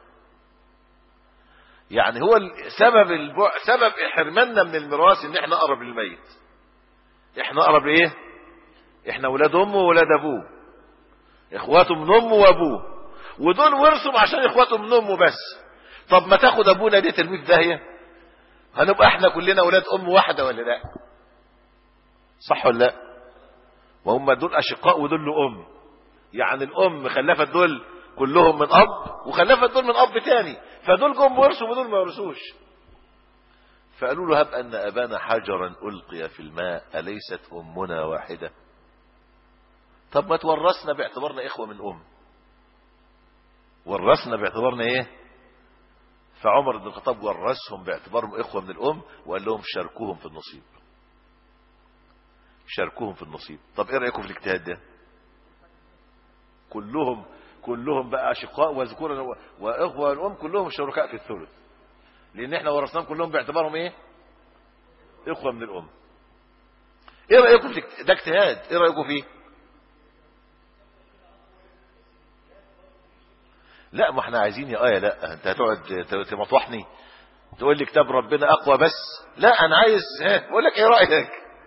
يعني هو سبب البع... سبب حرماننا من الميراث ان احنا اقرب للميت احنا اقرب لايه احنا ولاد امه وولاد ابوه اخواته من امه وابوه ودول ورثوا عشان اخواته من امه بس طب ما تاخد ابونا دي ترميه في داهيه هنبقى احنا كلنا ولاد ام واحده ولا لا صح ولا لا وهم دول أشقاء ودول أم يعني الأم خلفت دول كلهم من أب وخلفت دول من أب تاني فدول جم ورثوا ودول ما ورثوش فقالوا له هب أن أبانا حجرا ألقي في الماء أليست أمنا واحدة طب ما تورثنا باعتبارنا إخوة من أم ورثنا باعتبارنا إيه فعمر بن الخطاب ورثهم باعتبارهم إخوة من الأم وقال لهم شاركوهم في النصيب شاركوهم في النصيب طب ايه رايكم في الاجتهاد ده كلهم كلهم بقى اشقاء وذكورا واخوه الام كلهم شركاء في الثلث لان احنا ورثناهم كلهم باعتبارهم ايه اخوه من الام ايه رايكم في ده اجتهاد ايه رايكم فيه لا ما احنا عايزين يا ايه لا انت هتقعد تمطوحني تقول لي كتاب ربنا اقوى بس لا انا عايز ها بقول لك ايه رايك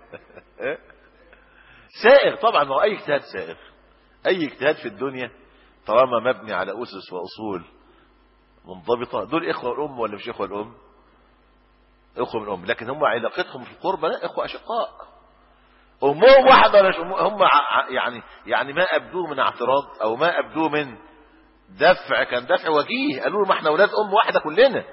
سائغ طبعا ما هو اي اجتهاد سائغ اي اجتهاد في الدنيا طالما مبني على اسس واصول منضبطة دول إخوة الأم ولا مش إخوة الأم إخوة من الأم لكن هم علاقتهم في القربة لا إخوة أشقاء أمهم واحدة ولا هم يعني يعني ما أبدوه من اعتراض أو ما أبدوه من دفع كان دفع وجيه قالوا له ما احنا أولاد أم واحدة كلنا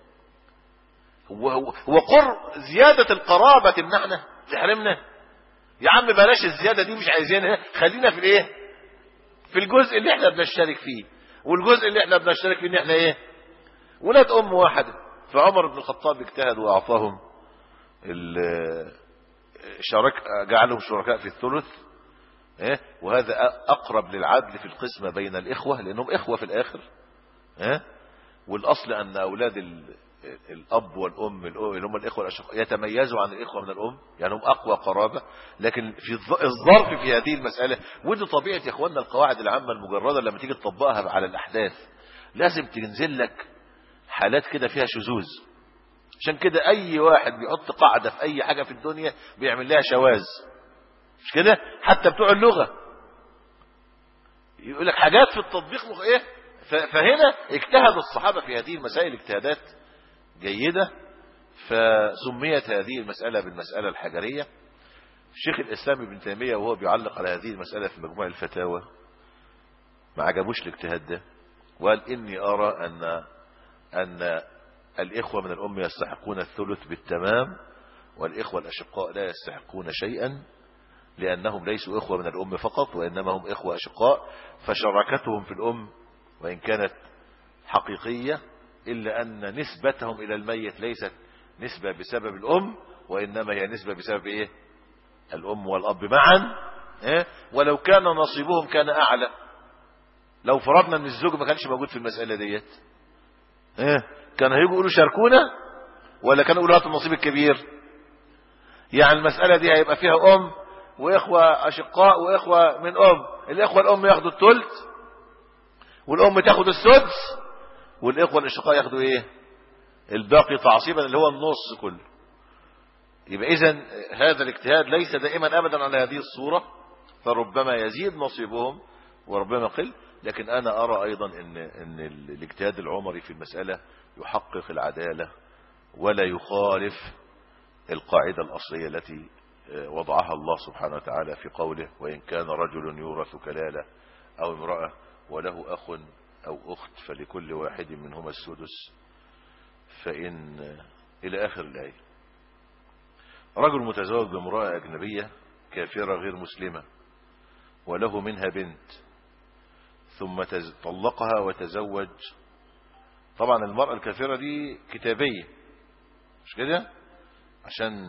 وقر زيادة القرابة تمنعنا تحرمنا يا عم بلاش الزيادة دي مش عايزينها خلينا في الايه في الجزء اللي احنا بنشترك فيه والجزء اللي احنا بنشترك فيه ان احنا ايه ولاد ام واحدة فعمر بن الخطاب اجتهد واعطاهم شرك جعلهم شركاء في الثلث إيه؟ وهذا اقرب للعدل في القسمة بين الاخوة لانهم اخوة في الاخر إيه؟ والاصل ان اولاد الاب والام اللي هم الاخوه الاشقاء يتميزوا عن الاخوه من الام يعني هم اقوى قرابه لكن في الظرف في هذه المساله ودي طبيعه يا اخواننا القواعد العامه المجرده لما تيجي تطبقها على الاحداث لازم تنزل لك حالات كده فيها شذوذ عشان كده اي واحد بيحط قاعده في اي حاجه في الدنيا بيعمل لها شواذ مش كده حتى بتوع اللغه يقول لك حاجات في التطبيق مخ ايه فهنا اجتهد الصحابه في هذه المسائل اجتهادات جيدة فسميت هذه المسألة بالمسألة الحجرية الشيخ الإسلام ابن تيمية وهو بيعلق على هذه المسألة في مجموع الفتاوى ما عجبوش الاجتهاد ده وقال إني أرى أن أن الإخوة من الأم يستحقون الثلث بالتمام والإخوة الأشقاء لا يستحقون شيئا لأنهم ليسوا إخوة من الأم فقط وإنما هم إخوة أشقاء فشركتهم في الأم وإن كانت حقيقية إلا أن نسبتهم إلى الميت ليست نسبة بسبب الأم وإنما هي نسبة بسبب إيه الأم والأب معا إيه؟ ولو كان نصيبهم كان أعلى لو فرضنا أن الزوج ما كانش موجود في المسألة ديت إيه؟ كان هيجوا يقولوا شاركونا ولا كانوا يقولوا هاتوا النصيب الكبير يعني المسألة دي هيبقى فيها أم وإخوة أشقاء وإخوة من أم الإخوة الأم ياخدوا الثلث والأم تاخد السدس والإخوة الأشقاء ياخدوا إيه الباقي تعصيبا اللي هو النص كله يبقى إذا هذا الاجتهاد ليس دائما أبدا على هذه الصورة فربما يزيد نصيبهم وربما يقل لكن أنا أرى أيضا أن, إن الاجتهاد العمري في المسألة يحقق العدالة ولا يخالف القاعدة الأصلية التي وضعها الله سبحانه وتعالى في قوله وإن كان رجل يورث كلالة أو امرأة وله أخ أو أخت فلكل واحد منهما السدس فإن إلى آخر الآية رجل متزوج بامرأة أجنبية كافرة غير مسلمة وله منها بنت ثم طلقها وتزوج طبعا المرأة الكافرة دي كتابية مش كده عشان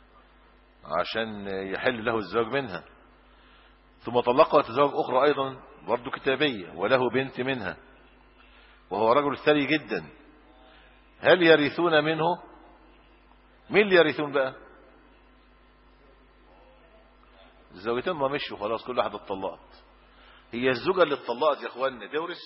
عشان يحل له الزواج منها ثم طلقها وتزوج أخرى أيضا برضه كتابية وله بنت منها وهو رجل ثري جدا هل يرثون منه مين اللي يرثون بقى الزوجتين ما مشوا خلاص كل واحدة اتطلقت هي الزوجة اللي اتطلقت يا اخوان تورث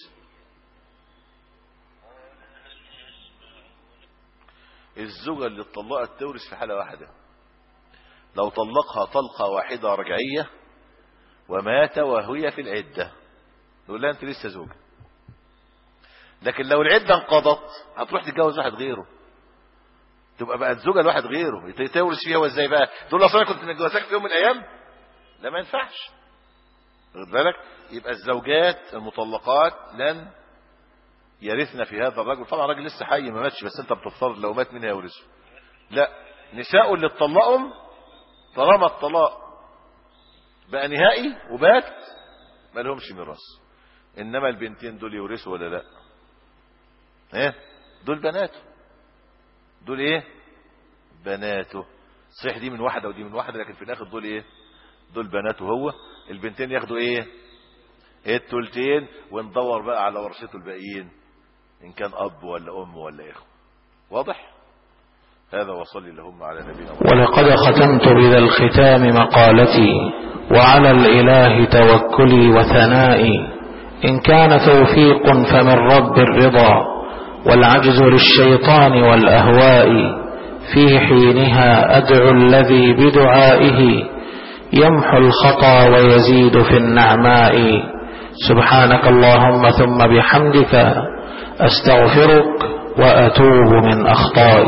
الزوجة اللي اتطلقت تورث في حالة واحدة لو طلقها طلقة واحدة رجعية ومات وهي في العدة يقول لها انت لسه زوجة لكن لو العدة انقضت هتروح تتجوز واحد غيره تبقى بقت زوجة لواحد غيره تورث فيها وازاي بقى تقول له اصل انا كنت متجوزاك في يوم من الايام لا ما ينفعش واخد بالك يبقى الزوجات المطلقات لن يرثن في هذا الرجل طبعا الراجل لسه حي ما ماتش بس انت بتفترض لو مات مين هيورثه لا نساء اللي اتطلقهم طالما الطلاق بقى نهائي وبات ما لهمش ميراث انما البنتين دول يورثوا ولا لا ايه دول بناته دول ايه بناته صحيح دي من واحدة ودي من واحدة لكن في الاخر دول ايه دول بناته هو البنتين ياخدوا ايه التلتين وندور بقى على ورثته الباقيين ان كان اب ولا ام ولا اخوه واضح هذا وصلي اللهم على نبينا محمد ولقد ختمت بذا الختام مقالتي وعلى الإله توكلي وثنائي إن كان توفيق فمن رب الرضا والعجز للشيطان والأهواء في حينها أدعو الذي بدعائه يمحو الخطا ويزيد في النعماء سبحانك اللهم ثم بحمدك أستغفرك وأتوب من أخطائي